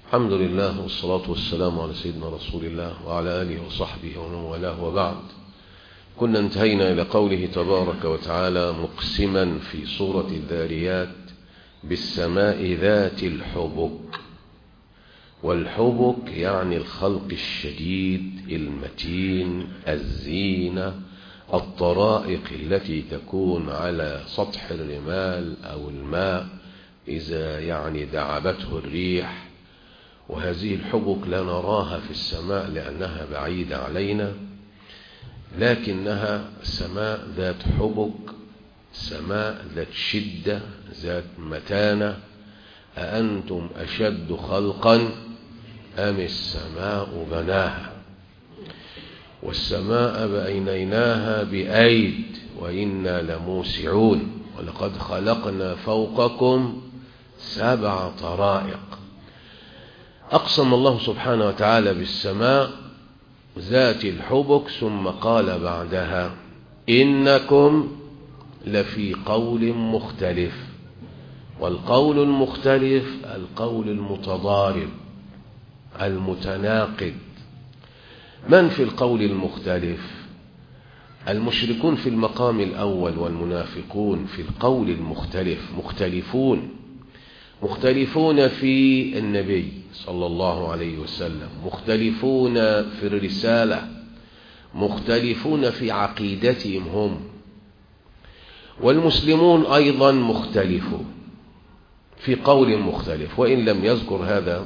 الحمد لله والصلاة والسلام على سيدنا رسول الله وعلى آله وصحبه ومن والاه وبعد كنا انتهينا إلى قوله تبارك وتعالى مقسما في سورة الذاريات بالسماء ذات الحبك والحبك يعني الخلق الشديد المتين الزينة الطرائق التي تكون على سطح الرمال أو الماء إذا يعني دعبته الريح وهذه الحبك لا نراها في السماء لأنها بعيدة علينا لكنها سماء ذات حبك سماء ذات شدة ذات متانة أأنتم أشد خلقا أم السماء بناها والسماء بأينيناها بأيد وإنا لموسعون ولقد خلقنا فوقكم سبع طرائق أقسم الله سبحانه وتعالى بالسماء ذات الحبك ثم قال بعدها إنكم لفي قول مختلف والقول المختلف القول المتضارب المتناقض من في القول المختلف المشركون في المقام الأول والمنافقون في القول المختلف مختلفون مختلفون في النبي صلى الله عليه وسلم مختلفون في الرسالة مختلفون في عقيدتهم هم والمسلمون أيضا مختلفون في قول مختلف وإن لم يذكر هذا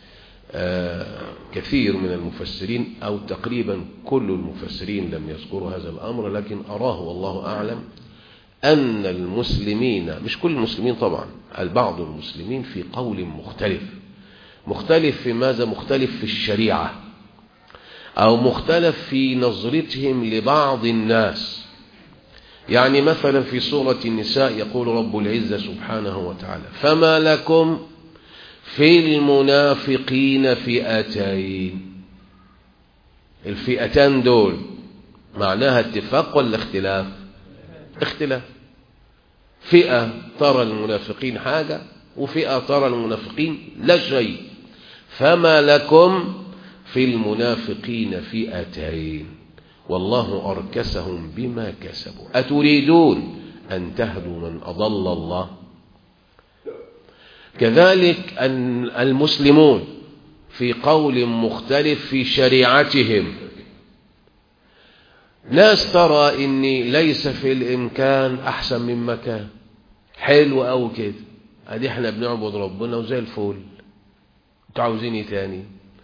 كثير من المفسرين أو تقريبا كل المفسرين لم يذكروا هذا الأمر لكن أراه والله أعلم أن المسلمين مش كل المسلمين طبعا البعض المسلمين في قول مختلف مختلف في ماذا مختلف في الشريعة أو مختلف في نظرتهم لبعض الناس يعني مثلا في سورة النساء يقول رب العزة سبحانه وتعالى فما لكم في المنافقين فئتين الفئتان دول معناها اتفاق ولا اختلاف اختلاف فئة ترى المنافقين حاجة وفئة ترى المنافقين لا شيء فما لكم في المنافقين فئتين والله أركسهم بما كسبوا أتريدون أن تهدوا من أضل الله كذلك أن المسلمون في قول مختلف في شريعتهم ناس ترى ان ليس في الامكان احسن من مكان حلو قوي كده ادي احنا بنعبد ربنا وزي الفل انتوا عاوزين ايه تاني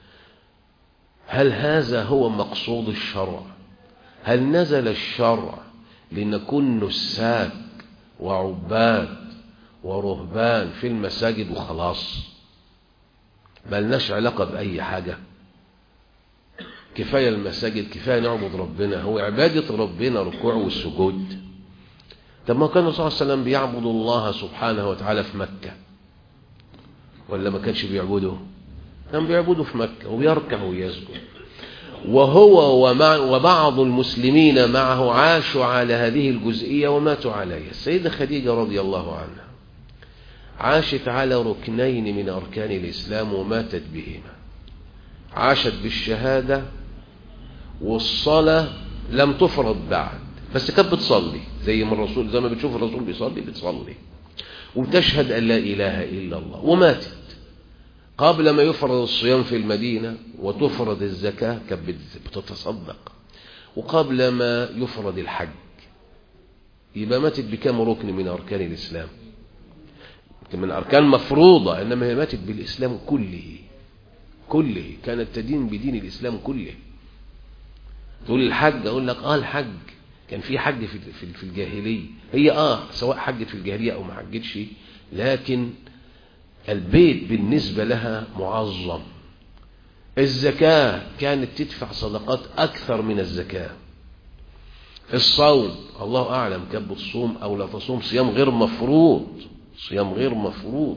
هل هذا هو مقصود الشرع هل نزل الشرع لنكون نساك وعباد ورهبان في المساجد وخلاص ملناش علاقة بأي حاجة كفاية المساجد كفاية نعبد ربنا هو عبادة ربنا ركوع والسجود طب ما كان صلى الله عليه وسلم بيعبد الله سبحانه وتعالى في مكة ولا ما كانش بيعبده كان بيعبده في مكة وبيركع ويسجد وهو ومع وبعض المسلمين معه عاشوا على هذه الجزئية وماتوا عليها السيدة خديجة رضي الله عنها عاشت على ركنين من أركان الإسلام وماتت بهما عاشت بالشهادة والصلاة لم تفرض بعد بس كانت بتصلي زي ما الرسول زي ما بتشوف الرسول بيصلي بتصلي وتشهد أن لا إله إلا الله وماتت قبل ما يفرض الصيام في المدينة وتفرض الزكاة كانت بتتصدق وقبل ما يفرض الحج يبقى ماتت بكم ركن من أركان الإسلام من أركان مفروضة إنما هي ماتت بالإسلام كله كله كانت تدين بدين الإسلام كله تقول الحج أقول لك آه الحج كان في حج في في الجاهلية هي آه سواء حجت في الجاهلية أو ما حجتش لكن البيت بالنسبة لها معظم الزكاة كانت تدفع صدقات أكثر من الزكاة الصوم الله أعلم كانت بتصوم أو لا تصوم صيام غير مفروض صيام غير مفروض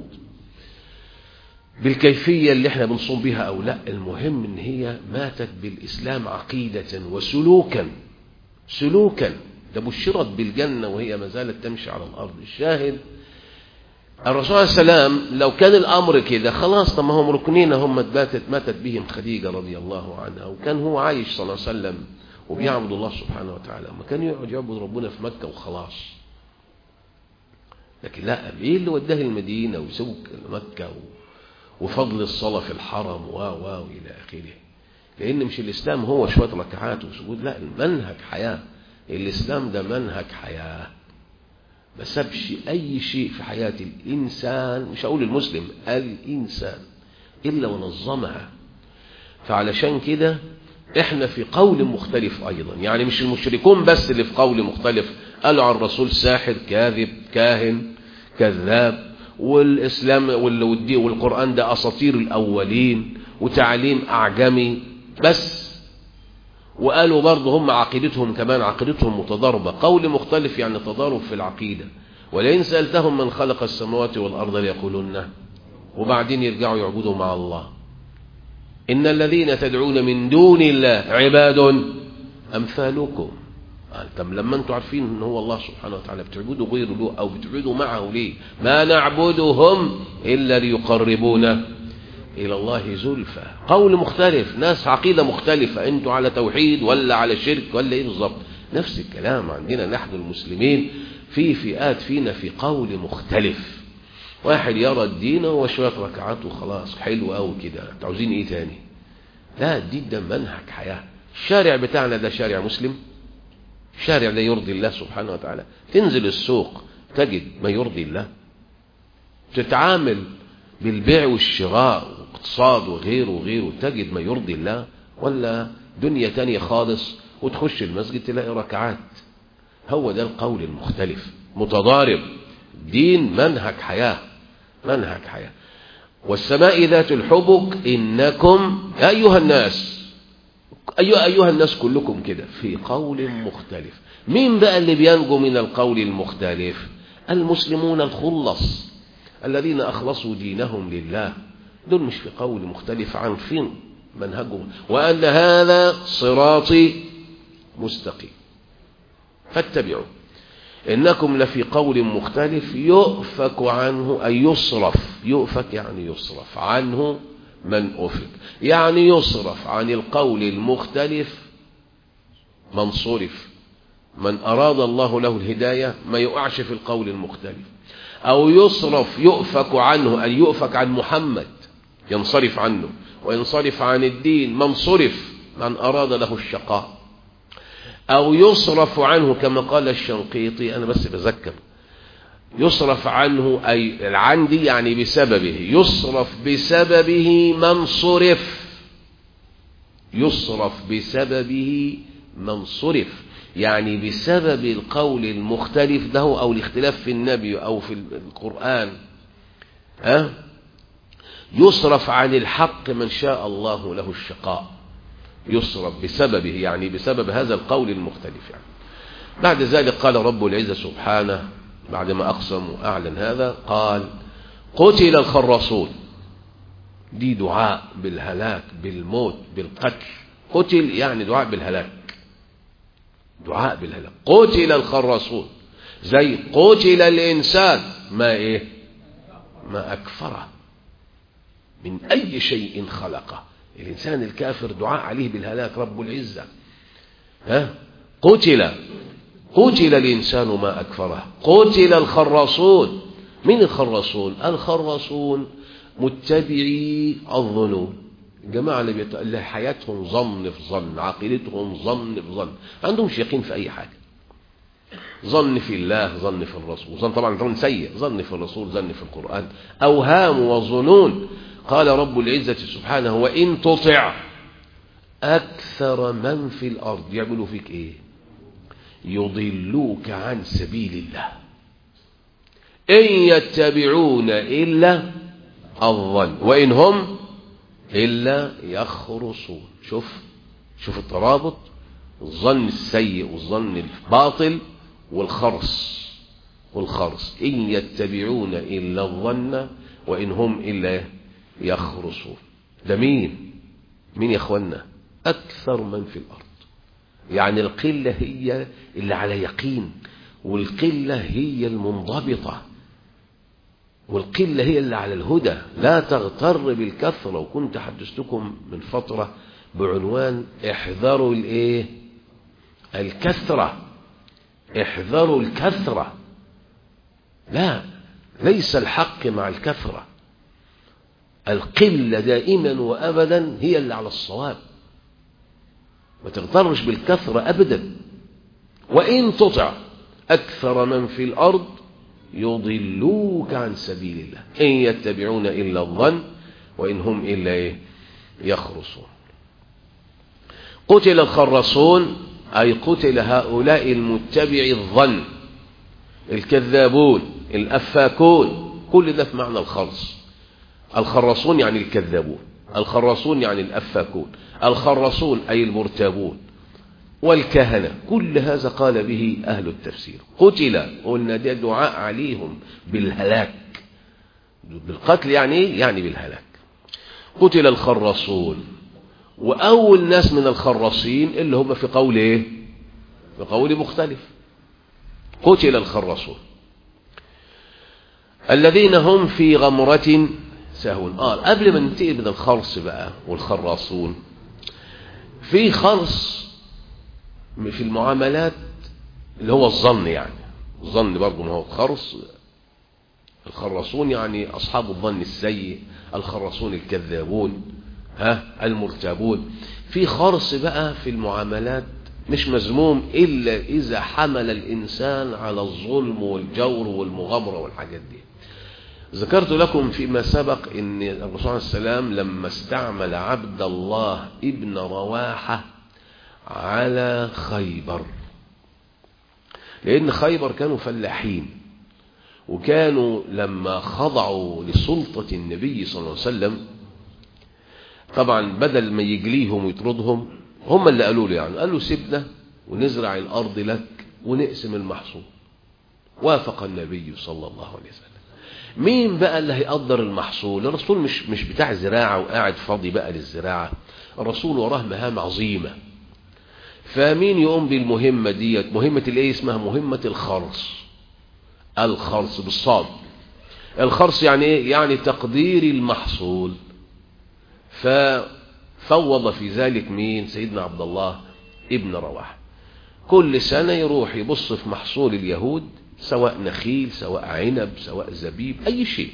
بالكيفية اللي احنا بنصوم بها أو لا المهم ان هي ماتت بالإسلام عقيدة وسلوكا سلوكا ده بشرت بالجنة وهي ما زالت تمشي على الأرض الشاهد الرسول صلى الله عليه وسلم لو كان الأمر كده خلاص طب ما هم ركنين هم ماتت ماتت بهم خديجة رضي الله عنها وكان هو عايش صلى الله عليه وسلم وبيعبد الله سبحانه وتعالى ما كان يقعد يعبد ربنا في مكة وخلاص لكن لا ايه اللي وداه المدينة وسوق مكة وفضل الصلاة في الحرم و و إلى آخره لأن مش الإسلام هو شوية ركعات وسجود لا المنهج حياة الإسلام ده منهج حياة ما سابش أي شيء في حياة الإنسان مش هقول المسلم الإنسان إلا ونظمها فعلشان كده احنا في قول مختلف أيضا يعني مش المشركون بس اللي في قول مختلف قالوا عن الرسول ساحر كاذب كاهن كذاب والإسلام والقرآن ده أساطير الأولين وتعليم أعجمي بس وقالوا برضه هم عقيدتهم كمان عقيدتهم متضاربة قول مختلف يعني تضارب في العقيدة ولئن سألتهم من خلق السماوات والأرض ليقولون وبعدين يرجعوا يعبدوا مع الله إن الذين تدعون من دون الله عباد أمثالكم طب لما انتم عارفين ان هو الله سبحانه وتعالى بتعبدوا غيره له او بتعبدوا معه ليه ما نعبدهم الا ليقربونا الى الله زلفى قول مختلف ناس عقيده مختلفه انتوا على توحيد ولا على شرك ولا ايه بالظبط نفس الكلام عندنا نحن المسلمين في فئات فينا في قول مختلف واحد يرى الدين هو شويه ركعات وخلاص حلو قوي كده عاوزين ايه تاني لا الدين ده منهج حياه الشارع بتاعنا ده شارع مسلم الشارع ده يرضي الله سبحانه وتعالى تنزل السوق تجد ما يرضي الله تتعامل بالبيع والشراء واقتصاد وغيره وغيره تجد ما يرضي الله ولا دنيا تانية خالص وتخش المسجد تلاقي ركعات هو ده القول المختلف متضارب دين منهج حياة منهج حياة والسماء ذات الحبك إنكم أيها الناس أيها, أيها الناس كلكم كده في قول مختلف مين بقى اللي بينجو من القول المختلف المسلمون الخلص الذين أخلصوا دينهم لله دول مش في قول مختلف عن فين منهجهم وأن هذا صراطي مستقيم فاتبعوا إنكم لفي قول مختلف يؤفك عنه أي يصرف يؤفك يعني يصرف عنه من أفك يعني يصرف عن القول المختلف من صرف من أراد الله له الهداية ما يقعش في القول المختلف أو يصرف يؤفك عنه أن يؤفك عن محمد ينصرف عنه وينصرف عن الدين من صرف من أراد له الشقاء أو يصرف عنه كما قال الشنقيطي أنا بس بذكر يصرف عنه أي العندي يعني بسببه يصرف بسببه من صرف يصرف بسببه من صرف يعني بسبب القول المختلف ده أو الاختلاف في النبي أو في القرآن ها يصرف عن الحق من شاء الله له الشقاء يصرف بسببه يعني بسبب هذا القول المختلف يعني بعد ذلك قال رب العزة سبحانه بعدما أقسم وأعلن هذا قال قتل الخراصون دي دعاء بالهلاك بالموت بالقتل قتل يعني دعاء بالهلاك دعاء بالهلاك قتل الخراصون زي قتل الإنسان ما إيه ما أكفره من أي شيء خلقه الإنسان الكافر دعاء عليه بالهلاك رب العزة ها قتل قتل الإنسان ما أكفره قتل الخراصون من الخراصون الخراصون متبعي الظنون الجماعة اللي, بيت... اللي حياتهم ظن في ظن عقيدتهم ظن في ظن عندهمش يقين في أي حاجة ظن في الله ظن في الرسول ظن طبعا ظن سيء ظن في الرسول ظن في القرآن أوهام وظنون قال رب العزة سبحانه وإن تطع أكثر من في الأرض يعملوا فيك إيه يضلوك عن سبيل الله إن يتبعون إلا الظن وإن هم إلا يخرصون شوف شوف الترابط الظن السيء والظن الباطل والخرص والخرص إن يتبعون إلا الظن وإن هم إلا يخرصون ده مين مين يا اخوانا أكثر من في الأرض يعني القلة هي اللي على يقين والقلة هي المنضبطة والقلة هي اللي على الهدى لا تغتر بالكثرة وكنت حدثتكم من فترة بعنوان احذروا الايه الكثرة احذروا الكثرة لا ليس الحق مع الكثرة القلة دائما وأبدا هي اللي على الصواب ما تغترش بالكثرة أبدا وإن تطع أكثر من في الأرض يضلوك عن سبيل الله إن يتبعون إلا الظن وإن هم إلا إيه يخرصون قتل الخرصون أي قتل هؤلاء المتبع الظن الكذابون الأفاكون كل ده في معنى الخرص الخرصون يعني الكذابون الخرصون يعني الأفاكون الخرصون أي المرتابون والكهنة كل هذا قال به أهل التفسير قتل قلنا ده دعاء عليهم بالهلاك بالقتل يعني ايه؟ يعني بالهلاك قتل الخرصون وأول ناس من الخرصين اللي هم في قول ايه في قول مختلف قتل الخرصون الذين هم في غمرة سهون آه قبل ما ننتقل من الخرص بقى والخراصون في خرص في المعاملات اللي هو الظن يعني الظن برضه ما هو خرص الخراصون يعني أصحاب الظن السيء الخراصون الكذابون ها المرتابون في خرص بقى في المعاملات مش مذموم إلا إذا حمل الإنسان على الظلم والجور والمغامرة والحاجات دي ذكرت لكم فيما سبق ان الرسول عليه السلام لما استعمل عبد الله ابن رواحة على خيبر لان خيبر كانوا فلاحين وكانوا لما خضعوا لسلطة النبي صلى الله عليه وسلم طبعا بدل ما يجليهم ويطردهم هم اللي قالوا له يعني قالوا سيبنا ونزرع الارض لك ونقسم المحصول وافق النبي صلى الله عليه وسلم مين بقى اللي هيقدر المحصول الرسول مش مش بتاع زراعة وقاعد فاضي بقى للزراعة الرسول وراه مهام عظيمة فمين يقوم بالمهمة ديت مهمة الايه اسمها مهمة الخرص الخرص بالصاد الخرص يعني ايه يعني تقدير المحصول ففوض في ذلك مين سيدنا عبد الله ابن رواحه كل سنة يروح يبص في محصول اليهود سواء نخيل سواء عنب سواء زبيب أي شيء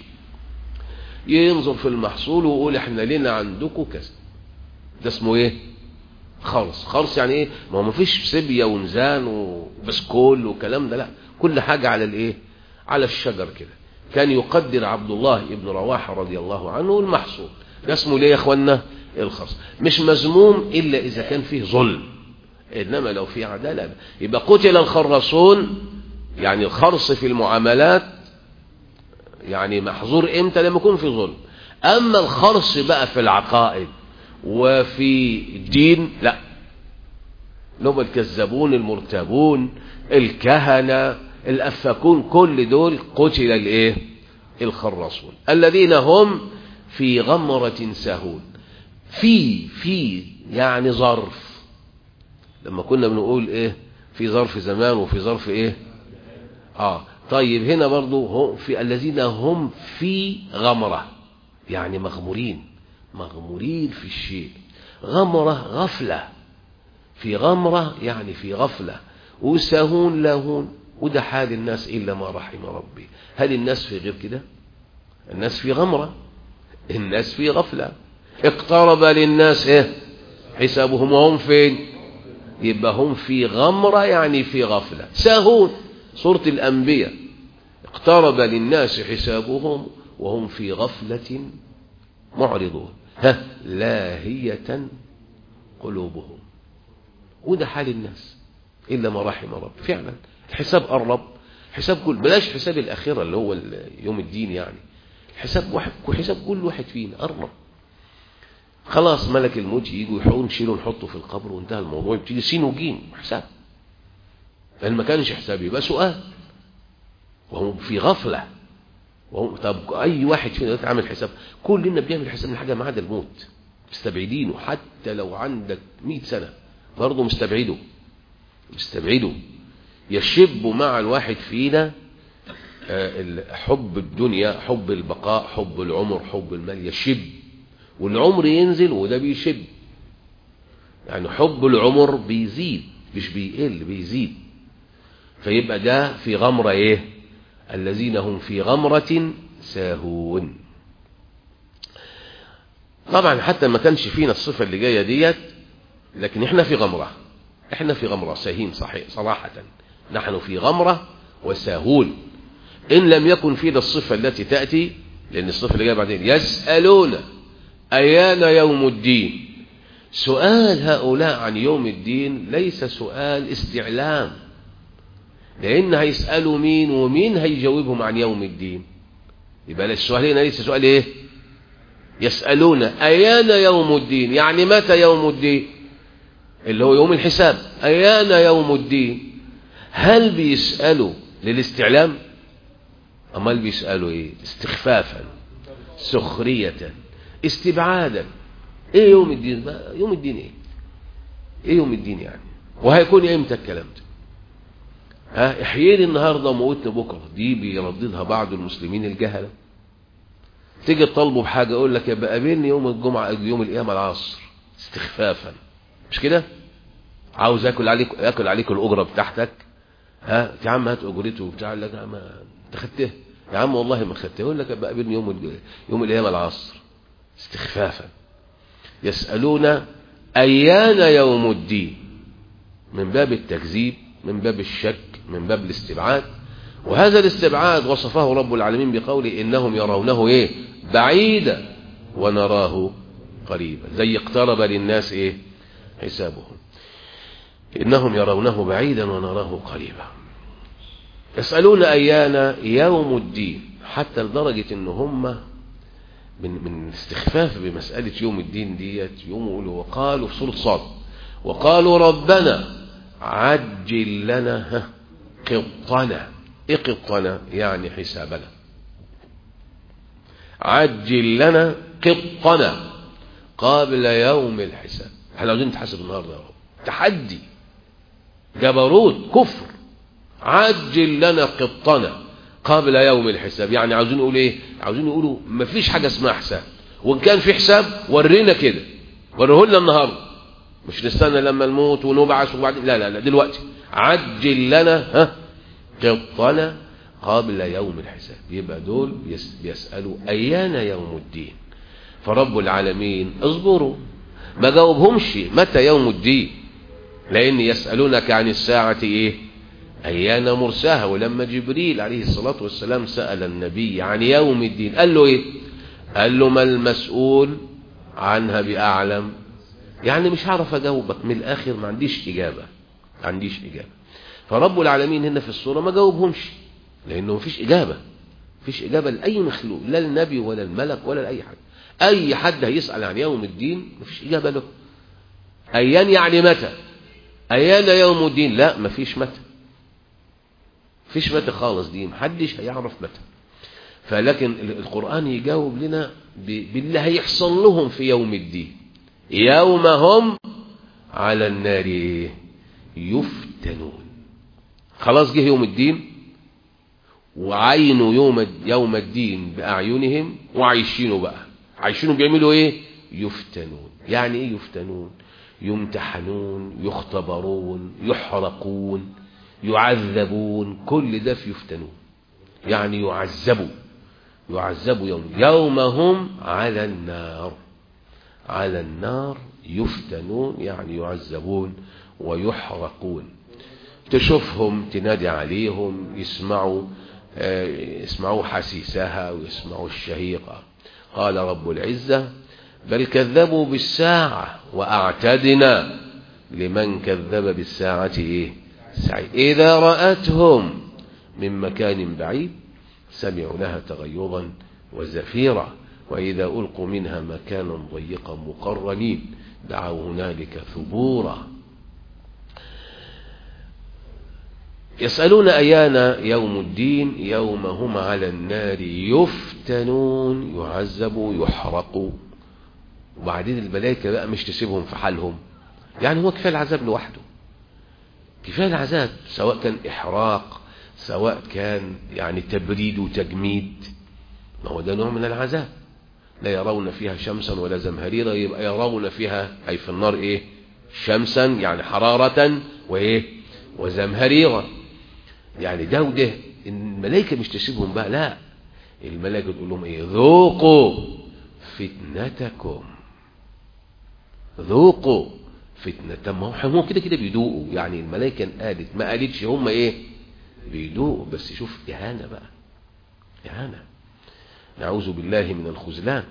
ينظر في المحصول ويقول احنا لنا عندكم كذا ده اسمه ايه خرص خرص يعني ايه ما هو مفيش سبية ونزان وبسكول وكلام ده لا كل حاجة على الايه على الشجر كده كان يقدر عبد الله ابن رواحة رضي الله عنه المحصول ده اسمه ليه يا اخوانا الخرص مش مذموم الا اذا كان فيه ظلم انما لو في عدالة يبقى قتل الخرصون يعني الخرص في المعاملات يعني محظور امتى لما يكون في ظلم اما الخرص بقى في العقائد وفي الدين لا لهم الكذابون المرتابون الكهنة الافاكون كل دول قتل الايه الخراصون الذين هم في غمرة سهون في في يعني ظرف لما كنا بنقول ايه في ظرف زمان وفي ظرف ايه اه طيب هنا برضو هم في الذين هم في غمرة يعني مغمورين مغمورين في الشيء غمرة غفلة في غمرة يعني في غفلة وسهون لاهون وده حال الناس إلا ما رحم ربي هل الناس في غير كده الناس في غمرة الناس في غفلة اقترب للناس ايه حسابهم وهم فين يبقى هم في غمرة يعني في غفلة ساهون سورة الأنبياء اقترب للناس حسابهم وهم في غفلة معرضون ها لاهية قلوبهم وده حال الناس إلا ما رحم رب فعلا الحساب قرب حساب كل بلاش حساب الأخيرة اللي هو يوم الدين يعني حساب واحد حساب كل واحد فينا قرب خلاص ملك الموت يجي ويحاول نشيله ونحطه في القبر وانتهى الموضوع يبتدي سين وجيم حساب لأن ما كانش حساب يبقى سؤال وهم في غفلة وهم طب أي واحد فينا عامل حساب كلنا بيعمل حساب من حاجة ما عدا الموت مستبعدينه حتى لو عندك 100 سنة برضه مستبعده مستبعده يشب مع الواحد فينا حب الدنيا حب البقاء حب العمر حب المال يشب والعمر ينزل وده بيشب يعني حب العمر بيزيد مش بيقل بيزيد فيبقى ده في غمرة ايه الذين هم في غمرة ساهون طبعا حتى ما كانش فينا الصفة اللي جاية ديت لكن احنا في غمرة احنا في غمرة ساهين صحيح صراحة نحن في غمرة وساهون إن لم يكن فينا الصفة التي تأتي لأن الصفة اللي جاية بعدين يسألون أيان يوم الدين سؤال هؤلاء عن يوم الدين ليس سؤال استعلام لأن هيسألوا مين ومين هيجاوبهم عن يوم الدين يبقى السؤال هنا ليس سؤال ايه يسألون أيان يوم الدين يعني متى يوم الدين اللي هو يوم الحساب أيان يوم الدين هل بيسألوا للاستعلام أمال بيسألوا ايه استخفافا سخرية استبعادا ايه يوم الدين يوم الدين ايه ايه يوم الدين يعني وهيكون امتى الكلام ده ها احييني النهارده وموتني بكره دي بيرددها بعض المسلمين الجهله تيجي تطالبه بحاجه يقول لك يبقى قابلني يوم الجمعه يوم القيامه العصر استخفافا مش كده عاوز اكل عليك اكل عليك الاجره بتاعتك ها يا عم هات اجرته وبتاع لك يا عم انت خدتها يا عم والله ما خدتها يقول لك يبقى قابلني يوم يوم القيامه العصر استخفافا يسالون ايان يوم الدين من باب التكذيب من باب الشك من باب الاستبعاد وهذا الاستبعاد وصفه رب العالمين بقوله إنهم يرونه إيه بعيدا ونراه قريبا زي اقترب للناس إيه حسابهم إنهم يرونه بعيدا ونراه قريبا يسألون أيان يوم الدين حتى لدرجة إن هم من من استخفاف بمسألة يوم الدين ديت يوم يقولوا وقالوا في سورة صاد وقالوا ربنا عجل لنا قطنا ايه قطنا يعني حسابنا عجل لنا قطنا قبل يوم الحساب احنا عاوزين نتحاسب النهارده يا رب تحدي جبروت كفر عجل لنا قطنا قبل يوم الحساب يعني عاوزين نقول ايه عاوزين يقولوا مفيش حاجه اسمها حساب وان كان في حساب ورينا كده وريه لنا النهارده مش نستنى لما نموت ونبعث وبعدين لا لا لا دلوقتي عجل لنا ها قطنا قبل يوم الحساب يبقى دول بيسألوا أيان يوم الدين فرب العالمين اصبروا ما جاوبهمش متى يوم الدين لأن يسألونك عن الساعة إيه أيان مرساها ولما جبريل عليه الصلاة والسلام سأل النبي عن يوم الدين قال له إيه قال له ما المسؤول عنها بأعلم يعني مش هعرف أجاوبك من الآخر ما عنديش إجابة ما عنديش إجابة فرب العالمين هنا في الصورة ما جاوبهمش لأنه مفيش إجابة مفيش إجابة لأي مخلوق لا النبي ولا الملك ولا لأي حد أي حد هيسأل عن يوم الدين مفيش إجابة له أيان يعني متى أيان يوم الدين لا مفيش متى مفيش متى خالص دي محدش هيعرف متى فلكن القرآن يجاوب لنا باللي هيحصل لهم في يوم الدين يوم هم على النار يفتنون خلاص جه يوم الدين وعينوا يوم يوم الدين بأعينهم وعايشينه بقى عايشينه بيعملوا ايه يفتنون يعني ايه يفتنون يمتحنون يختبرون يحرقون يعذبون كل ده في يفتنون يعني يعذبوا يعذبوا يوم يوم هم على النار على النار يفتنون يعني يعذبون ويحرقون تشوفهم تنادي عليهم يسمعوا يسمعوا حسيسها ويسمعوا الشهيقة قال رب العزة بل كذبوا بالساعة وأعتدنا لمن كذب بالساعة إيه سعيد إذا رأتهم من مكان بعيد سمعوا لها تغيظا وزفيرا وإذا ألقوا منها مكانا ضيقا مقرنين دعوا هنالك ثبورا يسألون أيان يوم الدين يوم هم على النار يفتنون يعذبوا يحرقوا وبعدين الملائكة بقى مش تسيبهم في حالهم يعني هو كفاية العذاب لوحده كفاية العذاب سواء كان إحراق سواء كان يعني تبريد وتجميد ما هو ده نوع من العذاب لا يرون فيها شمسا ولا زمهريرا يبقى يرون فيها أي في النار إيه شمسا يعني حرارة وإيه وزمهريرا يعني ده وده الملائكة مش تسيبهم بقى لا الملائكة تقول لهم إيه ذوقوا فتنتكم ذوقوا فتنة ما هو كده كده بيدوقوا يعني الملائكة قالت ما قالتش هم إيه بيدوقوا بس شوف إهانة بقى إهانة نعوذ بالله من الخذلان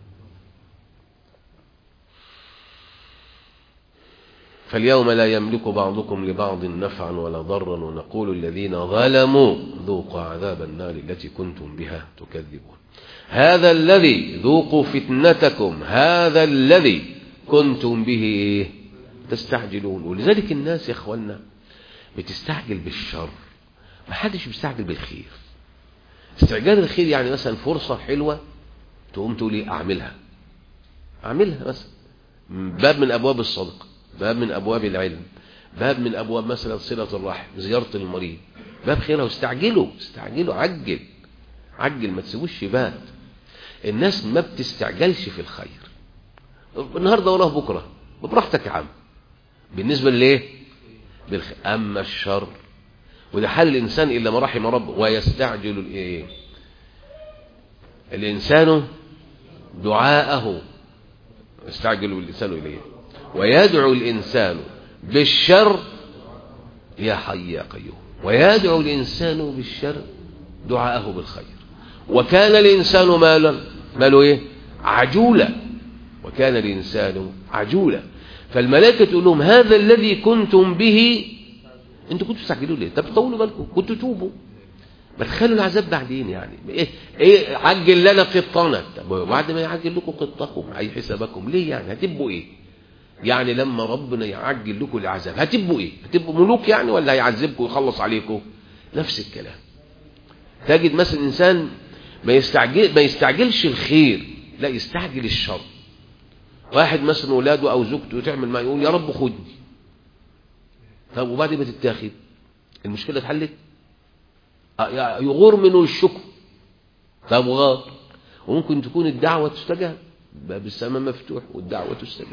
فاليوم لا يملك بعضكم لبعض نفعا ولا ضرا ونقول الذين ظلموا ذوقوا عذاب النار التي كنتم بها تكذبون هذا الذي ذوقوا فتنتكم هذا الذي كنتم به تستعجلون ولذلك الناس يا اخوانا بتستعجل بالشر ما حدش بيستعجل بالخير استعجال الخير يعني مثلا فرصة حلوة تقوم تقول لي اعملها اعملها مثلا باب من ابواب الصدقه باب من أبواب العلم باب من أبواب مثلا صلة الرحم زيارة المريض باب خيره استعجلوا استعجلوا عجل عجل ما تسيبوش يبات الناس ما بتستعجلش في الخير النهاردة وراه بكرة براحتك يا عم بالنسبة ليه بالخير أما الشر وده حل الإنسان إلا ما رحم ربه ويستعجل الإيه الإنسان دعاءه يستعجل الإنسان إليه ويدعو الإنسان بالشر يا حي يا قيوم ويدعو الإنسان بالشر دعاءه بالخير وكان الإنسان مالا ماله إيه عجولا وكان الإنسان عجولا فالملائكة تقول لهم هذا الذي كنتم به انتوا كنتوا تستعجلوا ليه طب طولوا بالكم كنتوا توبوا ما تخلوا العذاب بعدين يعني ايه ايه عجل لنا قطنا طب وبعد ما يعجل لكم قطكم اي حسابكم ليه يعني هتبقوا ايه يعني لما ربنا يعجل لكم العذاب هتبقوا ايه هتبقوا ملوك يعني ولا هيعذبكم ويخلص عليكم نفس الكلام تجد مثلا انسان ما يستعجل ما يستعجلش الخير لا يستعجل الشر واحد مثلا ولاده او زوجته تعمل ما يقول يا رب خدني طب وبعد ما تتاخد المشكله اتحلت يغور منه الشكر طب غار وممكن تكون الدعوه تستجاب باب السماء مفتوح والدعوه تستجاب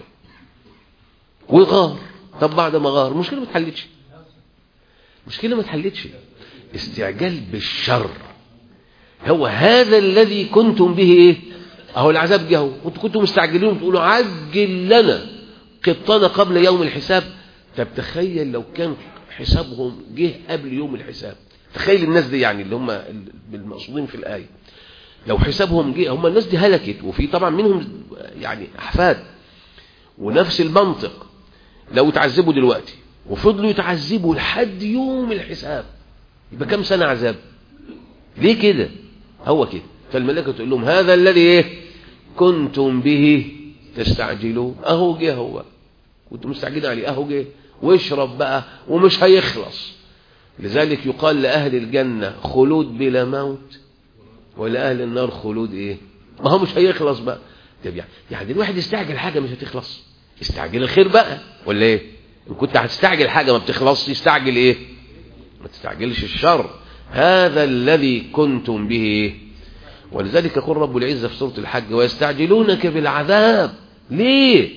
وغار طب بعد ما غار المشكله ما اتحلتش المشكله ما اتحلتش استعجال بالشر هو هذا الذي كنتم به ايه اهو العذاب جه وانتوا كنتم مستعجلين تقولوا عجل لنا قطنا قبل يوم الحساب طب تخيل لو كان حسابهم جه قبل يوم الحساب تخيل الناس دي يعني اللي هم المقصودين في الآية لو حسابهم جه هم الناس دي هلكت وفي طبعا منهم يعني أحفاد ونفس المنطق لو تعذبوا دلوقتي وفضلوا يتعذبوا لحد يوم الحساب يبقى كم سنة عذاب ليه كده هو كده فالملائكة تقول لهم هذا الذي ايه كنتم به تستعجلون اهو جه هو كنتم مستعجلين عليه اهو جه واشرب بقى ومش هيخلص لذلك يقال لأهل الجنة خلود بلا موت ولأهل النار خلود ايه ما هو مش هيخلص بقى طب يعني يعني الواحد يستعجل حاجة مش هتخلص استعجل الخير بقى ولا ايه ان كنت هتستعجل حاجة ما بتخلصش استعجل ايه ما تستعجلش الشر هذا الذي كنتم به ولذلك يقول رب العزة في سورة الحج ويستعجلونك بالعذاب ليه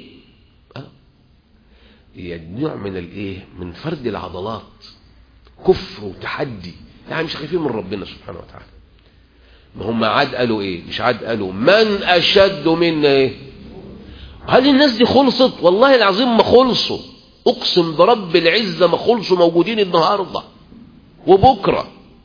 هي نوع من الايه من فرد العضلات كفر وتحدي يعني مش خايفين من ربنا سبحانه وتعالى ما هم عاد قالوا ايه مش عاد قالوا من اشد منا ايه هل الناس دي خلصت والله العظيم ما خلصوا اقسم برب العزة ما خلصوا موجودين النهاردة وبكرة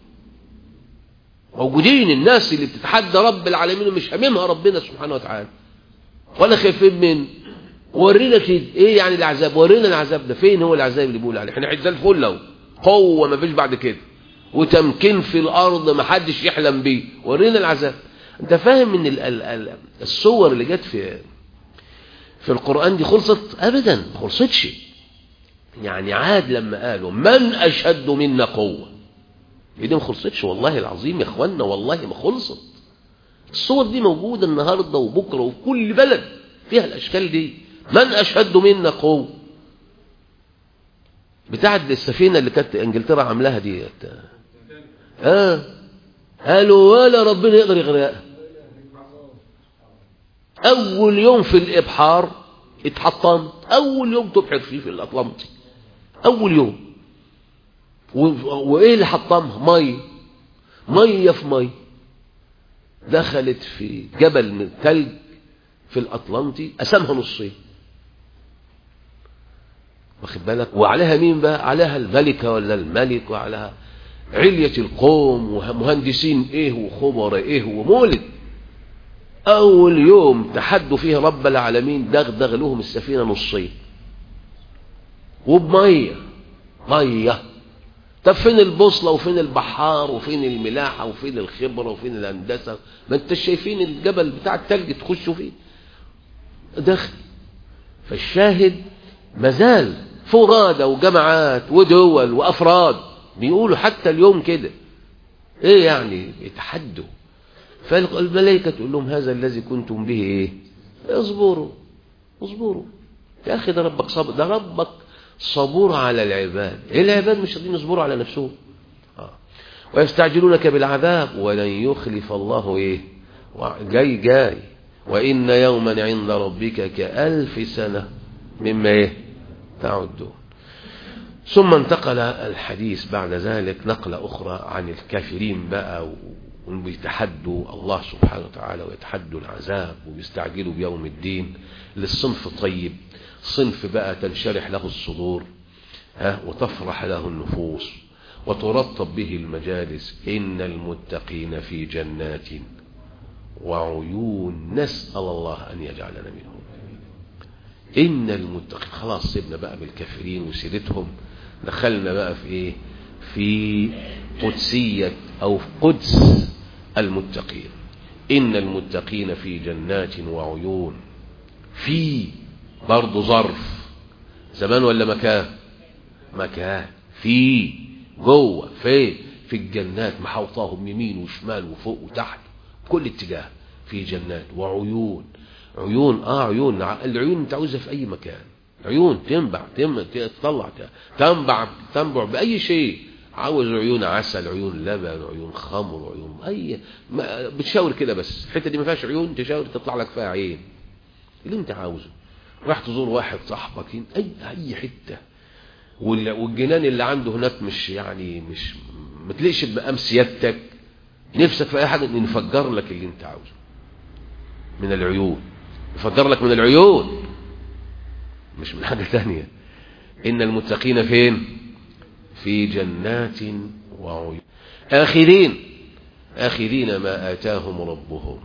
موجودين الناس اللي بتتحدى رب العالمين ومش هممها ربنا سبحانه وتعالى ولا خايفين من ورينا كده ايه يعني العذاب ورينا العذاب ده فين هو العذاب اللي بيقول عليه احنا عزال الفل لو قوة ما فيش بعد كده وتمكين في الارض ما حدش يحلم بيه ورينا العذاب انت فاهم ان ال ال ال الصور اللي جت في في القرآن دي خلصت ابدا ما خلصتش يعني عاد لما قالوا من اشد منا قوة دي ما خلصتش والله العظيم يا اخوانا والله ما خلصت الصور دي موجودة النهاردة وبكرة وفي كل بلد فيها الاشكال دي من اشد منا قوة بتاعت السفينة اللي كانت انجلترا عاملاها دي ها قالوا ولا ربنا يقدر يغرقها اول يوم في الابحار اتحطمت اول يوم تبحر فيه في الاطلنطي اول يوم وايه اللي حطمها ميه ميه في ميه دخلت في جبل من الثلج في الاطلنطي قسمها نصين واخد بالك وعليها مين بقى عليها الملكة ولا الملك وعليها علية القوم ومهندسين ايه وخبراء ايه ومولد اول يوم تحدوا فيه رب العالمين دغدغ لهم السفينة نصين وبمية مية طب فين البوصلة وفين البحار وفين الملاحة وفين الخبرة وفين الهندسة ما انت شايفين الجبل بتاع التلج تخشوا فيه دخل فالشاهد مازال فرادى وجماعات ودول وافراد بيقولوا حتى اليوم كده ايه يعني يتحدوا فالملائكة تقول لهم هذا الذي كنتم به ايه اصبروا اصبروا يا اخي ده ربك صبر ده ربك صبور على العباد إيه العباد مش قادرين يصبروا على نفسهم آه. ويستعجلونك بالعذاب ولن يخلف الله ايه جاي جاي وإن يوما عند ربك كألف سنة مما ايه تعدون ثم انتقل الحديث بعد ذلك نقلة أخرى عن الكافرين بقى وبيتحدوا الله سبحانه وتعالى ويتحدوا العذاب وبيستعجلوا بيوم الدين للصنف الطيب صنف بقى تنشرح له الصدور ها وتفرح له النفوس وترطب به المجالس إن المتقين في جنات وعيون نسأل الله أن يجعلنا منهم إن المتقين خلاص سيبنا بقى بالكافرين وسيرتهم دخلنا بقى في إيه في قدسية أو في قدس المتقين إن المتقين في جنات وعيون في برضه ظرف زمان ولا مكان مكان في جوه في في الجنات محوطاهم يمين وشمال وفوق وتحت كل اتجاه في جنات وعيون عيون اه عيون العيون انت عاوزها في اي مكان عيون تنبع تطلع تنبع تنبع باي شيء عاوز عيون عسل عيون لبن عيون خمر عيون اي ما بتشاور كده بس الحته دي ما فيهاش عيون تشاور تطلع لك فيها عين اللي انت عاوزه راح تزور واحد صاحبك اي اي حته والجنان اللي عنده هناك مش يعني مش ما تليقش بمقام سيادتك نفسك في اي حاجه نفجر لك اللي انت عاوزه من العيون نفجر لك من العيون مش من حاجه ثانيه ان المتقين فين في جنات وعيون آخرين آخرين ما آتاهم ربهم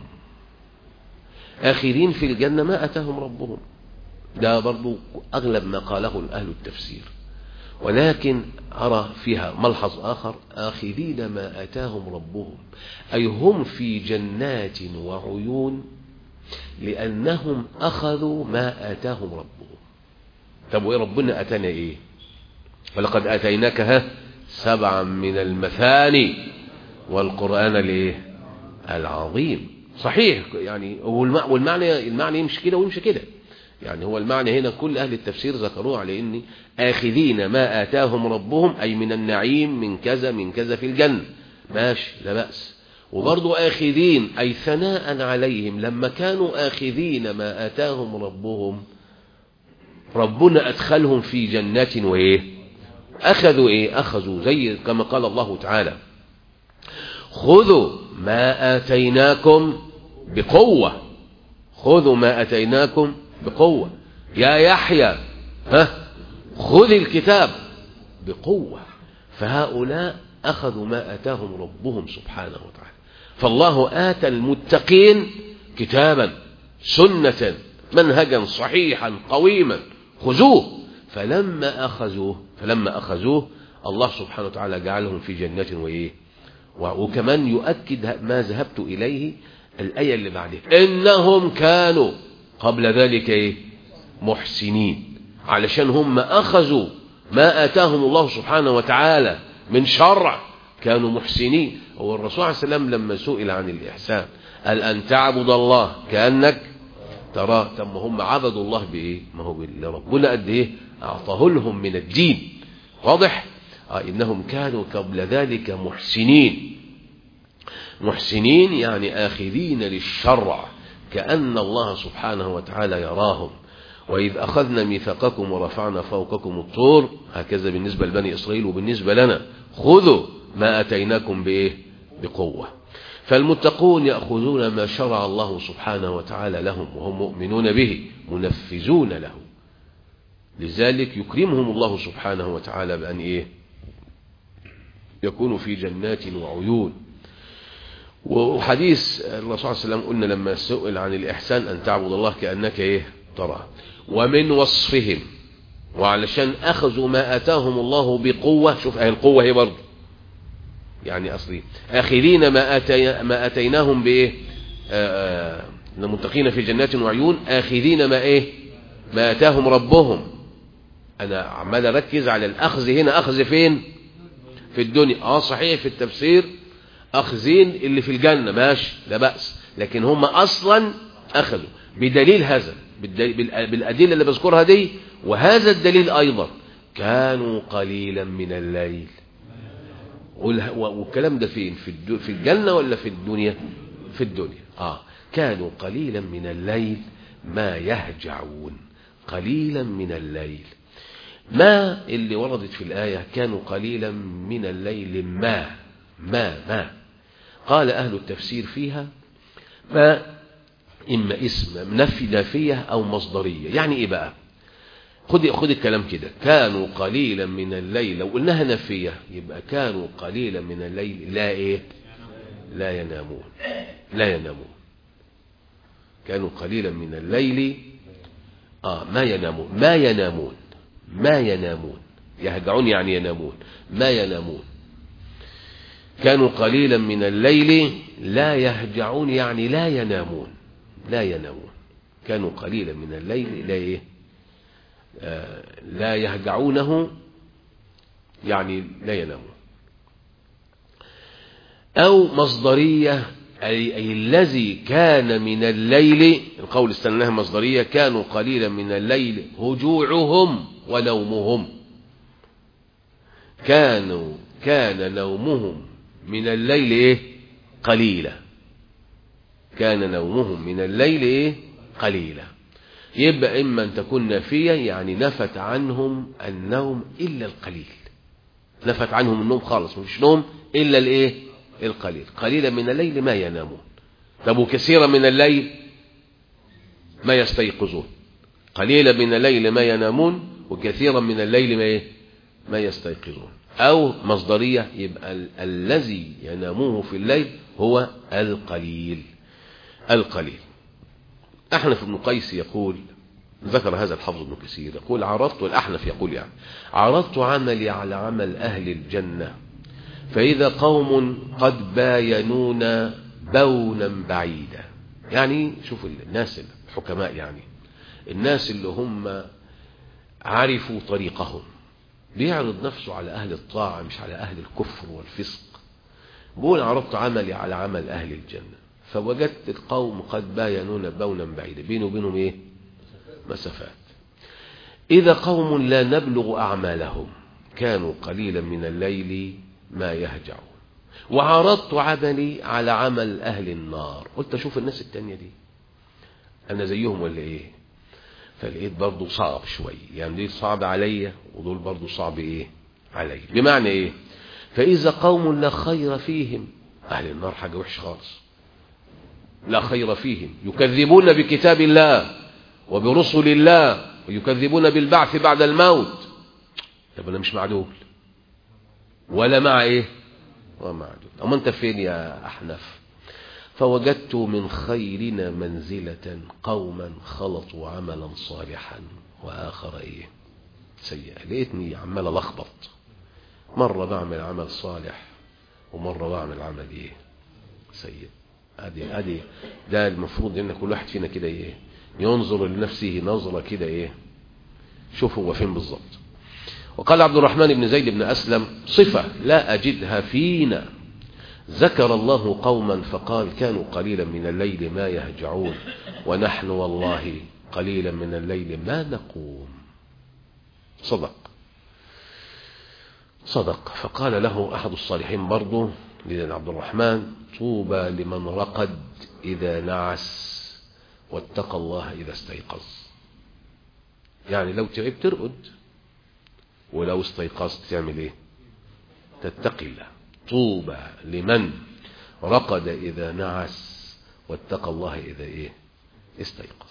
آخرين في الجنة ما آتاهم ربهم ده برضو أغلب ما قاله أهل التفسير ولكن أرى فيها ملحظ آخر آخرين ما آتاهم ربهم أي هم في جنات وعيون لأنهم أخذوا ما آتاهم ربهم طب وإيه ربنا أتانا إيه ولقد آتيناك ها سبعا من المثاني والقرآن الايه العظيم صحيح يعني والمعنى المعنى يمشي كده ويمشي كده يعني هو المعنى هنا كل أهل التفسير ذكروه على إن آخذين ما آتاهم ربهم أي من النعيم من كذا من كذا في الجنة ماشي لا بأس وبرضو آخذين أي ثناء عليهم لما كانوا آخذين ما آتاهم ربهم ربنا أدخلهم في جنات وإيه أخذوا إيه أخذوا زي كما قال الله تعالى خذوا ما آتيناكم بقوة خذوا ما آتيناكم بقوة يا يحيى ها خذ الكتاب بقوة فهؤلاء أخذوا ما آتاهم ربهم سبحانه وتعالى فالله آتى المتقين كتابا سنة منهجا صحيحا قويما خذوه فلما أخذوه فلما أخذوه الله سبحانه وتعالى جعلهم في جنات وإيه وكمان يؤكد ما ذهبت إليه الآية اللي بعدها إنهم كانوا قبل ذلك إيه محسنين علشان هم أخذوا ما آتاهم الله سبحانه وتعالى من شرع كانوا محسنين هو الرسول عليه السلام لما سئل عن الإحسان قال أن تعبد الله كأنك تراه طب هم عبدوا الله بإيه ما هو اللي ربنا قد إيه أعطاه لهم من الدين واضح آه إنهم كانوا قبل ذلك محسنين محسنين يعني آخذين للشرع كأن الله سبحانه وتعالى يراهم وإذ أخذنا ميثاقكم ورفعنا فوقكم الطور هكذا بالنسبة لبني إسرائيل وبالنسبة لنا خذوا ما أتيناكم بإيه بقوة فالمتقون يأخذون ما شرع الله سبحانه وتعالى لهم وهم مؤمنون به منفذون له لذلك يكرمهم الله سبحانه وتعالى بأن إيه يكونوا في جنات وعيون وحديث الرسول صلى الله عليه وسلم قلنا لما سئل عن الإحسان أن تعبد الله كأنك إيه تراه ومن وصفهم وعلشان أخذوا ما أتاهم الله بقوة شوف أهل القوة هي برضه يعني أصلي آخذين ما, أتي ما أتيناهم بإيه المتقين في جنات وعيون آخذين ما إيه ما أتاهم ربهم أنا عمال أركز على الأخذ هنا أخذ فين في الدنيا آه صحيح في التفسير أخذين اللي في الجنة ماشي لا بأس لكن هم أصلا أخذوا بدليل هذا بالأدلة اللي بذكرها دي وهذا الدليل أيضا كانوا قليلا من الليل والكلام ده فين في في الجنة ولا في الدنيا في الدنيا آه كانوا قليلا من الليل ما يهجعون قليلا من الليل ما اللي وردت في الآية كانوا قليلا من الليل ما ما ما قال أهل التفسير فيها ما إما اسم نفي نافية أو مصدرية يعني إيه بقى خد خد الكلام كده كانوا قليلا من الليل لو قلناها نفية يبقى كانوا قليلا من الليل لا إيه لا ينامون لا ينامون كانوا قليلا من الليل آه ما ينامون ما ينامون ما ينامون يهجعون يعني ينامون ما ينامون كانوا قليلا من الليل لا يهجعون يعني لا ينامون لا ينامون كانوا قليلا من الليل لا إيه آه لا يهجعونه يعني لا ينامون أو مصدرية أي, أي الذي كان من الليل القول استناها مصدرية كانوا قليلا من الليل هجوعهم ونومهم كانوا كان نومهم من الليل إيه قليلا كان نومهم من الليل إيه قليلا يبقى إما أن تكون نافية يعني نفت عنهم النوم إلا القليل نفت عنهم النوم خالص مفيش نوم إلا الإيه القليل قليلا من الليل ما ينامون طب وكثيرا من الليل ما يستيقظون قليلا من الليل ما ينامون وكثيرا من الليل ما إيه ما يستيقظون أو مصدرية يبقى ال الذي يناموه في الليل هو القليل القليل أحنف بن قيس يقول ذكر هذا الحفظ ابن كثير يقول عرضت الأحنف يقول يعني عرضت عملي على عمل أهل الجنة فإذا قوم قد باينون بونا بعيدا يعني شوفوا الناس الحكماء يعني الناس اللي هم عرفوا طريقهم بيعرض نفسه على أهل الطاعة مش على أهل الكفر والفسق بقول عرضت عملي على عمل أهل الجنة فوجدت القوم قد باينون بونا بعيدا بينه وبينهم ايه مسافات إذا قوم لا نبلغ أعمالهم كانوا قليلا من الليل ما يهجعون وعرضت عملي على عمل أهل النار قلت أشوف الناس التانية دي أنا زيهم ولا إيه فلقيت برضو صعب شوي يعني دي صعب عليا ودول برضو صعب إيه عليا بمعنى إيه فإذا قوم لا خير فيهم أهل النار حاجة وحش خالص لا خير فيهم يكذبون بكتاب الله وبرسل الله ويكذبون بالبعث بعد الموت طب أنا مش مع دول ولا مع إيه ومع دول أما أنت فين يا أحنف فوجدت من خيرنا منزلة قوما خلطوا عملا صالحا وآخر إيه سيئا لقيتني عمال ألخبط مرة بعمل عمل صالح ومرة بعمل عمل إيه سيء ادي ادي ده المفروض ان كل واحد فينا كده ايه ينظر لنفسه نظرة كده ايه شوف هو فين بالظبط وقال عبد الرحمن بن زيد بن أسلم صفة لا أجدها فينا ذكر الله قوما فقال كانوا قليلا من الليل ما يهجعون ونحن والله قليلا من الليل ما نقوم صدق صدق فقال له أحد الصالحين برضه لذن عبد الرحمن طوبى لمن رقد إذا نعس واتقى الله إذا استيقظ يعني لو تعبت ترقد ولو استيقظت تعمل ايه تتقي الله طوبى لمن رقد إذا نعس واتقى الله إذا إيه استيقظ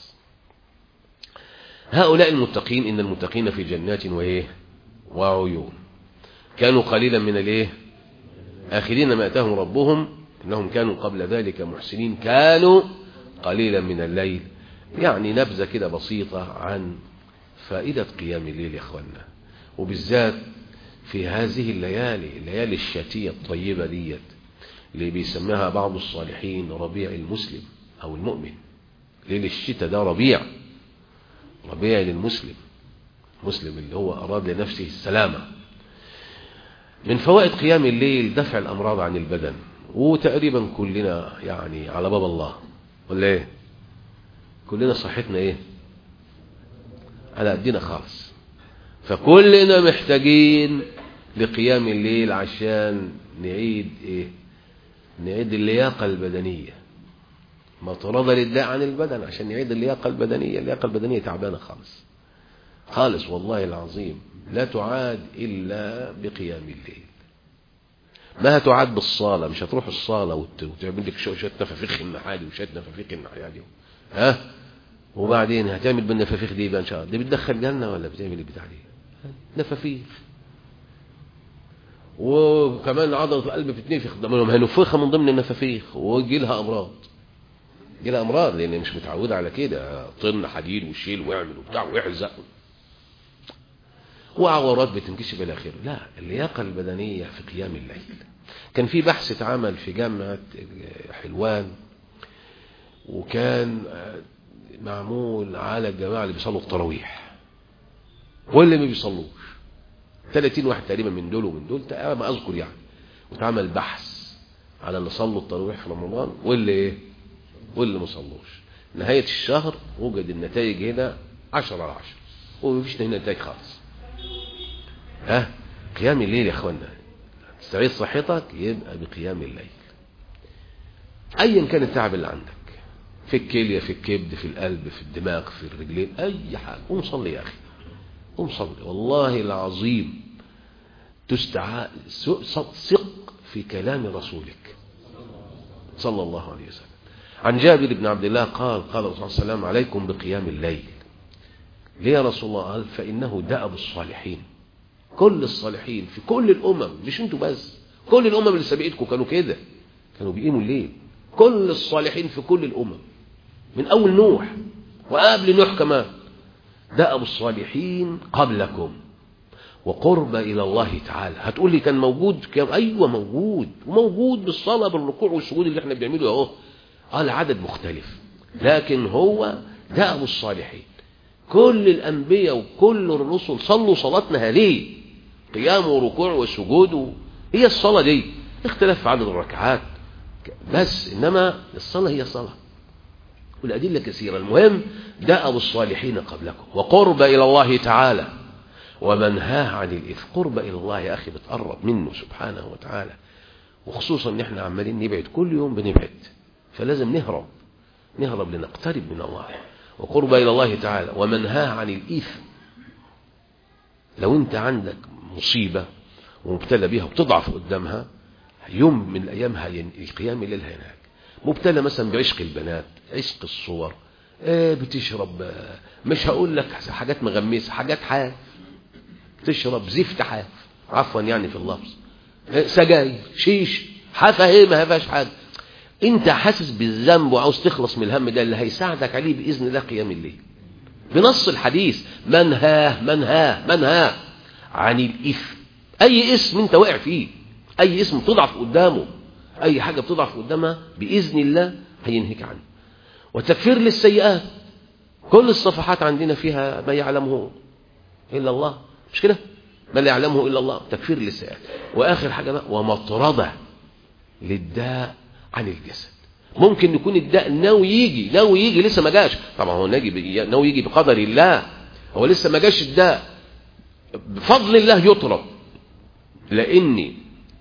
هؤلاء المتقين إن المتقين في جنات وإيه وعيون كانوا قليلا من الإيه آخرين ما أتاهم ربهم إنهم كانوا قبل ذلك محسنين كانوا قليلا من الليل يعني نبذة كده بسيطة عن فائدة قيام الليل يا أخوانا وبالذات في هذه الليالي الليالي الشتية الطيبة ديت اللي بيسميها بعض الصالحين ربيع المسلم أو المؤمن ليل الشتاء ده ربيع ربيع للمسلم مسلم اللي هو أراد لنفسه السلامة من فوائد قيام الليل دفع الأمراض عن البدن وتقريبا كلنا يعني على باب الله ولا ايه كلنا صحتنا ايه على قدنا خالص فكلنا محتاجين لقيام الليل عشان نعيد ايه نعيد اللياقة البدنية مطردة للداء عن البدن عشان نعيد اللياقة البدنية اللياقة البدنية تعبانة خالص خالص والله العظيم لا تعاد إلا بقيام الليل ما هتعاد بالصالة مش هتروح الصالة وتعمل لك شوية نفافيخ النحالي وشوية نفافيخ النحالي ها وبعدين هتعمل بالنفافيخ دي بقى ان شاء الله دي بتدخل جنة ولا بتعمل البتاع دي نفافيخ وكمان عضلة القلب بتتنفخ ده منهم هنفخها من ضمن النفافيخ ويجي لها امراض يجي لها امراض لان مش متعوده على كده طن حديد وشيل واعمل وبتاع ويحزق وعورات بتنكشف الى اخره لا اللياقه البدنيه في قيام الليل كان في بحث اتعمل في جامعه حلوان وكان معمول على الجماعه اللي بيصلوا التراويح واللي ما بيصلوش 30 واحد تقريبا من دول ومن دول ما اذكر يعني واتعمل بحث على اللي صلوا التراويح في رمضان واللي ايه واللي ما صلوش نهايه الشهر وجد النتائج هنا 10 على 10 ومفيش هنا نتائج خالص ها قيام الليل يا اخوانا تستعيد صحتك يبقى بقيام الليل ايا كان التعب اللي عندك في الكليه في الكبد في القلب في الدماغ في الرجلين اي حاجه قوم صلي يا اخي قوم صلي والله العظيم تستعى ثق في كلام رسولك صلى الله عليه وسلم عن جابر بن عبد الله قال قال الرسول صلى الله عليه وسلم عليكم بقيام الليل ليه يا رسول الله قال فإنه دأب الصالحين كل الصالحين في كل الأمم مش انتوا بس كل الأمم اللي سبقتكم كانوا كده كانوا بيقيموا الليل كل الصالحين في كل الأمم من أول نوح وقبل نوح كمان دأب الصالحين قبلكم وقرب إلى الله تعالى هتقول لي كان موجود كان أيوة موجود وموجود بالصلاة بالركوع والسجود اللي احنا بنعمله اهو اه العدد مختلف لكن هو دأب الصالحين كل الأنبياء وكل الرسل صلوا صلاتنا ليه قيام وركوع وسجود هي الصلاة دي اختلاف في عدد الركعات بس إنما الصلاة هي الصلاة والأدلة كثيرة المهم دأب الصالحين قبلكم وقرب إلى الله تعالى ومنهاه عن الإثم قرب إلى الله يا أخي بتقرب منه سبحانه وتعالى وخصوصا ان احنا عمالين نبعد كل يوم بنبعد فلازم نهرب نهرب لنقترب من الله وقرب إلى الله تعالى ومنهاه عن الإثم لو انت عندك مصيبة ومبتلى بها وتضعف قدامها يوم من الأيام القيام الليل هناك مبتلى مثلا بعشق البنات عشق الصور ايه بتشرب مش هقول لك حاجات مغمسة حاجات حاف تشرب زفت حاف عفوا يعني في اللفظ سجاير شيش حافة ايه ما فيهاش حاجة انت حاسس بالذنب وعاوز تخلص من الهم ده اللي هيساعدك عليه بإذن الله قيام الليل بنص الحديث منهاه منهاه منهاه عن الإثم أي اسم انت واقع فيه أي اسم تضعف قدامه أي حاجة بتضعف قدامها بإذن الله هينهيك عنه وتكفير للسيئات كل الصفحات عندنا فيها ما يعلمه إلا الله مش كده ما لا يعلمه إلا الله تكفير للسيئات وآخر حاجة بقى ومطردة للداء عن الجسد ممكن يكون الداء ناوي يجي ناوي يجي لسه ما جاش طبعا هو ناوي ناوي يجي بقدر الله هو لسه ما جاش الداء بفضل الله يطرد لأن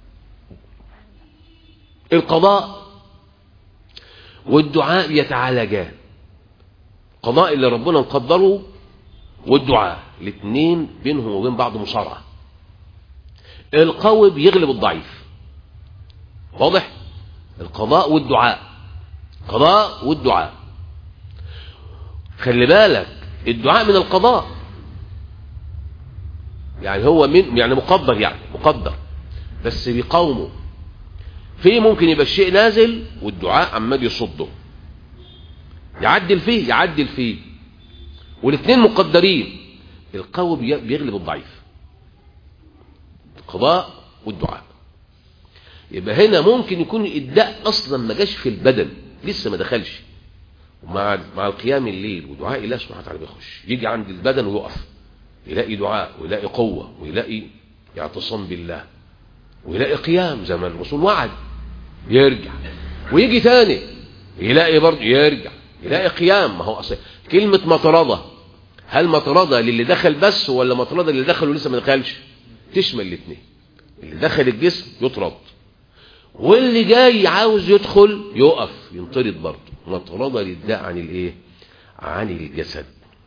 القضاء والدعاء يتعالجان القضاء اللي ربنا مقدره والدعاء الاثنين بينهم وبين بعض مصارعة القوي بيغلب الضعيف واضح القضاء والدعاء قضاء والدعاء خلي بالك الدعاء من القضاء يعني هو من يعني مقدر يعني مقدر بس بيقاومه في ممكن يبقى الشيء نازل والدعاء عمال يصده يعدل فيه يعدل فيه والاثنين مقدرين القوي بيغلب الضعيف القضاء والدعاء يبقى هنا ممكن يكون الداء اصلا ما جاش في البدن لسه ما دخلش مع مع القيام الليل ودعاء الله سبحانه وتعالى بيخش يجي عند البدن ويقف يلاقي دعاء ويلاقي قوة ويلاقي اعتصام بالله ويلاقي قيام زي ما الرسول وعد يرجع ويجي تاني يلاقي برضه يرجع يلاقي قيام ما هو اصل كلمة مطردة هل مطردة للي دخل بس ولا مطردة للي دخل ولسه ما دخلش تشمل الاثنين اللي دخل الجسم يطرد واللي جاي عاوز يدخل يقف ينطرد برضه مطردة للداء عن الايه عن الجسد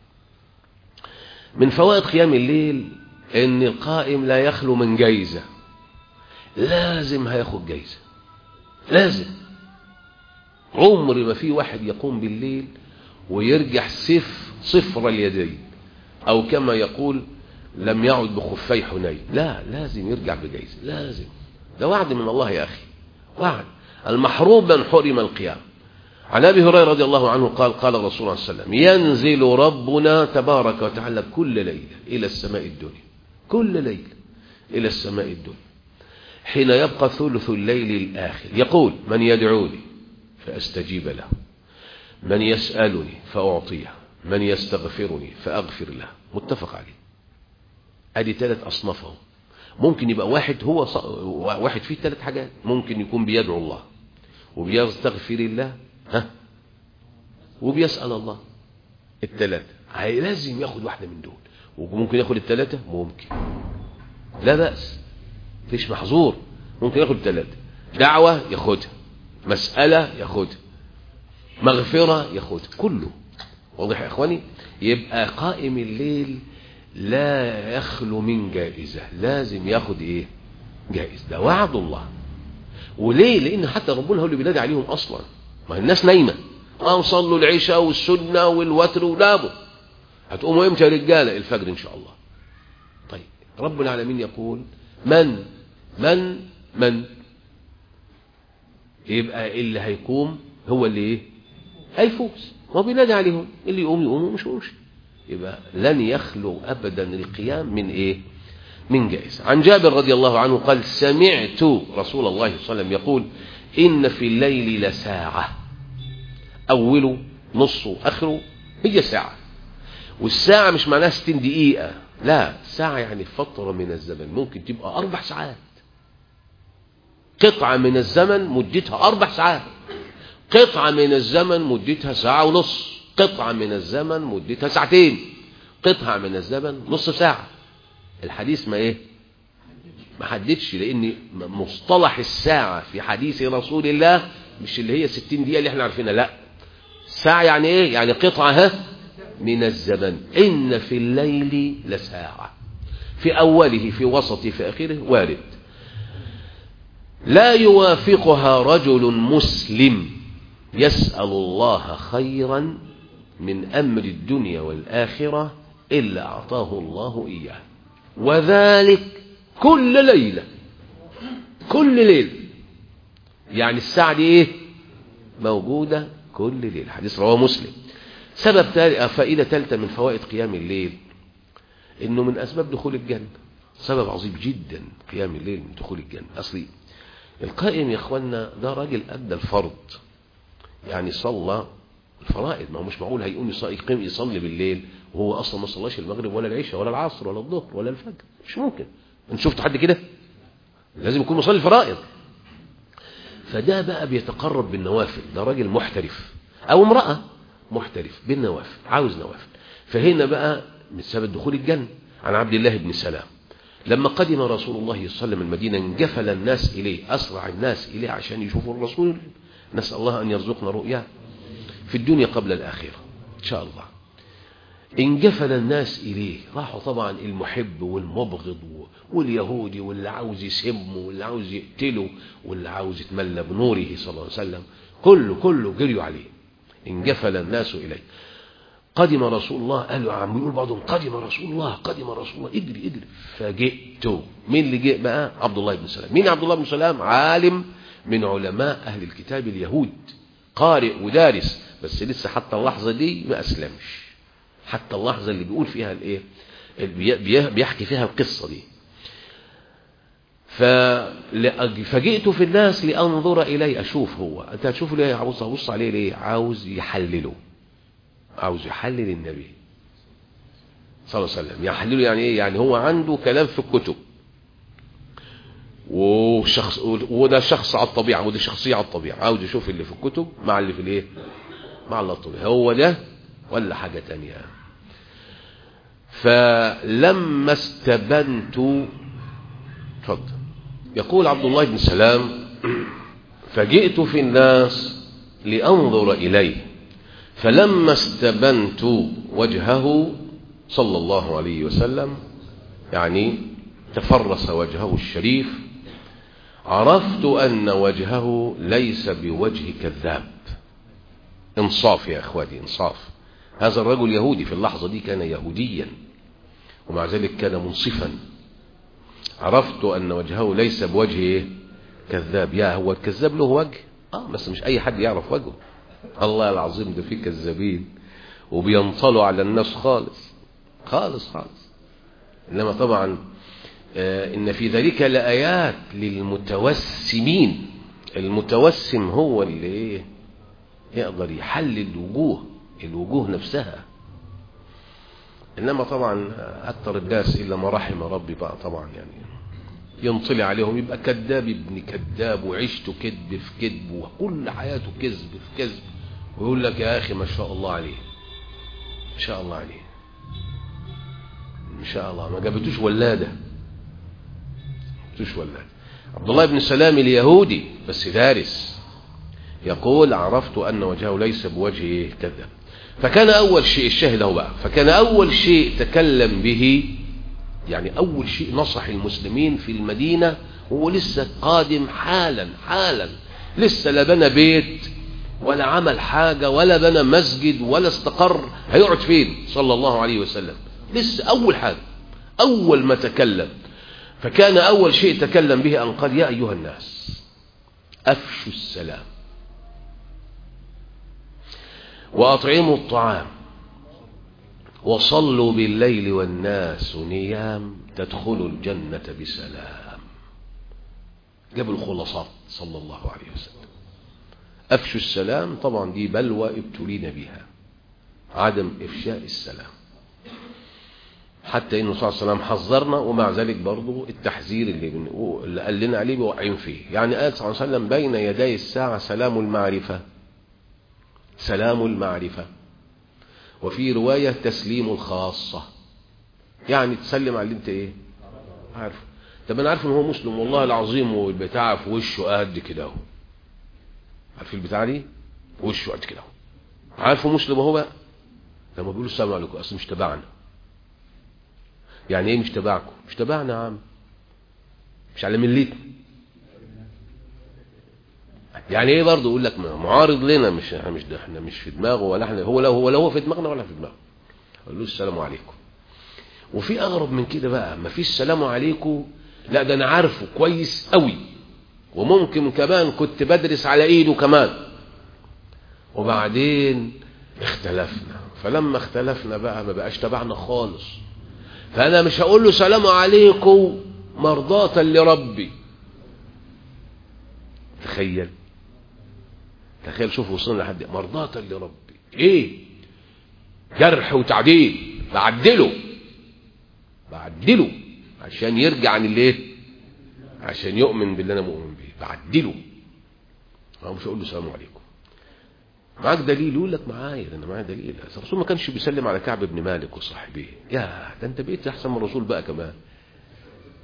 من فوائد قيام الليل ان القائم لا يخلو من جايزة لازم هياخد جايزة لازم عمر ما في واحد يقوم بالليل ويرجع سف صفر اليدين او كما يقول لم يعد بخفي حنين لا لازم يرجع بجايزة لازم ده وعد من الله يا اخي وعد المحروم من حرم القيام عن ابي هريره رضي الله عنه قال قال الرسول صلى الله عليه وسلم ينزل ربنا تبارك وتعالى كل ليله الى السماء الدنيا كل ليله الى السماء الدنيا حين يبقى ثلث الليل الاخر يقول من يدعوني فاستجيب له من يسالني فاعطيه من يستغفرني فاغفر له متفق عليه ادي ثلاث اصنافهم ممكن يبقى واحد هو ص... واحد فيه ثلاث حاجات ممكن يكون بيدعو الله وبيستغفر الله ها وبيسأل الله الثلاثة هي لازم ياخد واحدة من دول وممكن ياخد الثلاثة ممكن لا بأس فيش محظور ممكن ياخد الثلاثة دعوة ياخدها مسألة ياخدها مغفرة ياخدها كله واضح يا اخواني يبقى قائم الليل لا يخلو من جائزة لازم ياخد ايه جائزة ده وعد الله وليه لان حتى ربنا هو اللي بينادي عليهم اصلا ما الناس نايمة اه صلوا العشاء والسنة والوتر وناموا هتقوموا امتى يا رجالة الفجر ان شاء الله طيب رب العالمين يقول من من من يبقى اللي هيقوم هو اللي ايه هيفوز هو بينادي عليهم اللي يقوم يقوم ومش يقومش يبقى لن يخلو ابدا القيام من ايه من جائز عن جابر رضي الله عنه قال سمعت رسول الله صلى الله عليه وسلم يقول إن في الليل لساعة أوله نصه آخره هي ساعة والساعة مش معناها 60 دقيقة لا ساعة يعني فترة من الزمن ممكن تبقى أربع ساعات قطعة من الزمن مدتها أربع ساعات قطعة من الزمن مدتها ساعة ونص قطعة من الزمن مدتها ساعتين قطعة من الزمن نص ساعة الحديث ما ايه ما حددش لان مصطلح الساعة في حديث رسول الله مش اللي هي 60 دقيقة اللي احنا عارفينها لا ساعة يعني ايه يعني قطعة ها من الزمن ان في الليل لساعة في اوله في وسطه في اخره وارد لا يوافقها رجل مسلم يسأل الله خيرا من امر الدنيا والاخرة الا اعطاه الله اياه وذلك كل ليلة كل ليلة يعني الساعة دي ايه موجودة كل ليلة حديث رواه مسلم سبب تالي فائدة ثالثة من فوائد قيام الليل انه من اسباب دخول الجنة سبب عظيم جدا قيام الليل من دخول الجنة اصلي القائم يا اخوانا ده راجل ادى الفرض يعني صلى الفرائض ما هو مش معقول هيقوم يقيم يصلي بالليل وهو اصلا ما صلاش المغرب ولا العشاء ولا العصر ولا الظهر ولا الفجر مش ممكن انت شفت حد كده لازم يكون مصلي الفرائض فده بقى بيتقرب بالنوافل ده راجل محترف او امرأة محترف بالنوافل عاوز نوافل فهنا بقى من سبب دخول الجنة عن عبد الله بن سلام لما قدم رسول الله صلى الله عليه وسلم المدينة انجفل الناس إليه أسرع الناس إليه عشان يشوفوا الرسول نسأل الله أن يرزقنا رؤيا في الدنيا قبل الآخرة إن شاء الله انجفل الناس إليه راحوا طبعا المحب والمبغض واليهودي واللي عاوز يسمه واللي عاوز يقتله واللي عاوز يتملى بنوره صلى الله عليه وسلم كله كله جريوا عليه انجفل الناس إليه قدم رسول الله قالوا عم يقول بعضهم قدم رسول الله قدم رسول الله اجري اجري فجئت مين اللي جاء بقى عبد الله بن سلام مين عبد الله بن سلام عالم من علماء أهل الكتاب اليهود قارئ ودارس بس لسه حتى اللحظة دي ما أسلمش حتى اللحظة اللي بيقول فيها الايه بيحكي فيها القصة دي فجئت في الناس لأنظر إليه أشوف هو أنت هتشوف ليه عاوز أبص عليه ليه عاوز يحلله عاوز يحلل النبي صلى الله عليه وسلم يحلله يعني ايه يعني هو عنده كلام في الكتب وشخص وده شخص على الطبيعة وده شخصية على الطبيعة عاوز يشوف اللي في الكتب مع اللي في الايه مع اللي الطبيعة هو ده ولا حاجة تانية فلما استبنت اتفضل يقول عبد الله بن سلام فجئت في الناس لأنظر إليه فلما استبنت وجهه صلى الله عليه وسلم يعني تفرس وجهه الشريف عرفت أن وجهه ليس بوجه كذاب انصاف يا اخواتي انصاف هذا الرجل يهودي في اللحظة دي كان يهوديا ومع ذلك كان منصفا عرفت أن وجهه ليس بوجه كذاب يا هو الكذاب له وجه آه بس مش أي حد يعرف وجهه الله العظيم ده فيه كذابين وبينطلوا على الناس خالص خالص خالص إنما طبعا آه إن في ذلك لآيات للمتوسمين المتوسم هو اللي ايه يقدر يحلل الوجوه الوجوه نفسها إنما طبعا أكثر الناس إلا ما رحم ربي بقى طبعا يعني ينطلع عليهم يبقى كذاب ابن كذاب وعيشته كذب في كذب وكل حياته كذب في كذب ويقول لك يا أخي ما شاء الله عليه ما شاء الله عليه ما شاء الله ما جابتوش ولادة ما جابتوش ولادة عبد الله بن سلام اليهودي بس دارس يقول عرفت أن وجهه ليس بوجه كذب فكان أول شيء الشاهد هو بقى فكان أول شيء تكلم به يعني أول شيء نصح المسلمين في المدينة هو لسه قادم حالا حالا لسه لا بنى بيت ولا عمل حاجة ولا بنى مسجد ولا استقر هيقعد فين صلى الله عليه وسلم لسه أول حاجة أول ما تكلم فكان أول شيء تكلم به أن قال يا أيها الناس أفشوا السلام وأطعموا الطعام وصلوا بالليل والناس نيام تدخلوا الجنة بسلام جاب الخلاصات صلى الله عليه وسلم أفشوا السلام طبعا دي بلوى ابتلينا بها عدم إفشاء السلام حتى إنه صلى الله عليه وسلم حذرنا ومع ذلك برضه التحذير اللي, اللي قال لنا عليه بوقعين فيه يعني قال صلى الله عليه وسلم بين يدي الساعة سلام المعرفة سلام المعرفة وفي رواية تسليم الخاصة يعني تسلم على اللي انت ايه عارف طب انا عارف ان هو مسلم والله العظيم والبتاع في وشه قد كده اهو عارف البتاع دي وشه قد كده اهو عارفه مسلم اهو بقى لما بيقولوا السلام عليكم اصل مش تبعنا يعني ايه مش تبعكم مش تبعنا يا عم مش على ملتنا يعني ايه برضه يقول لك معارض لنا مش احنا مش ده احنا مش في دماغه ولا احنا هو لا هو لا هو في دماغنا ولا في دماغه قال له السلام عليكم وفي اغرب من كده بقى ما فيش السلام عليكم لا ده انا عارفه كويس قوي وممكن كمان كنت بدرس على ايده كمان وبعدين اختلفنا فلما اختلفنا بقى ما بقاش تبعنا خالص فانا مش هقول له سلام عليكم مرضاة لربي تخيل تخيل شوف وصلنا لحد مرضاة لربي ايه جرح وتعديل بعدله بعدله عشان يرجع عن الايه عشان يؤمن باللي انا مؤمن بيه بعدله انا مش هقول له السلام عليكم معاك دليل يقول لك معايا ده انا معايا دليل الرسول ما كانش بيسلم على كعب بن مالك وصاحبيه يا ده انت بقيت احسن من الرسول بقى كمان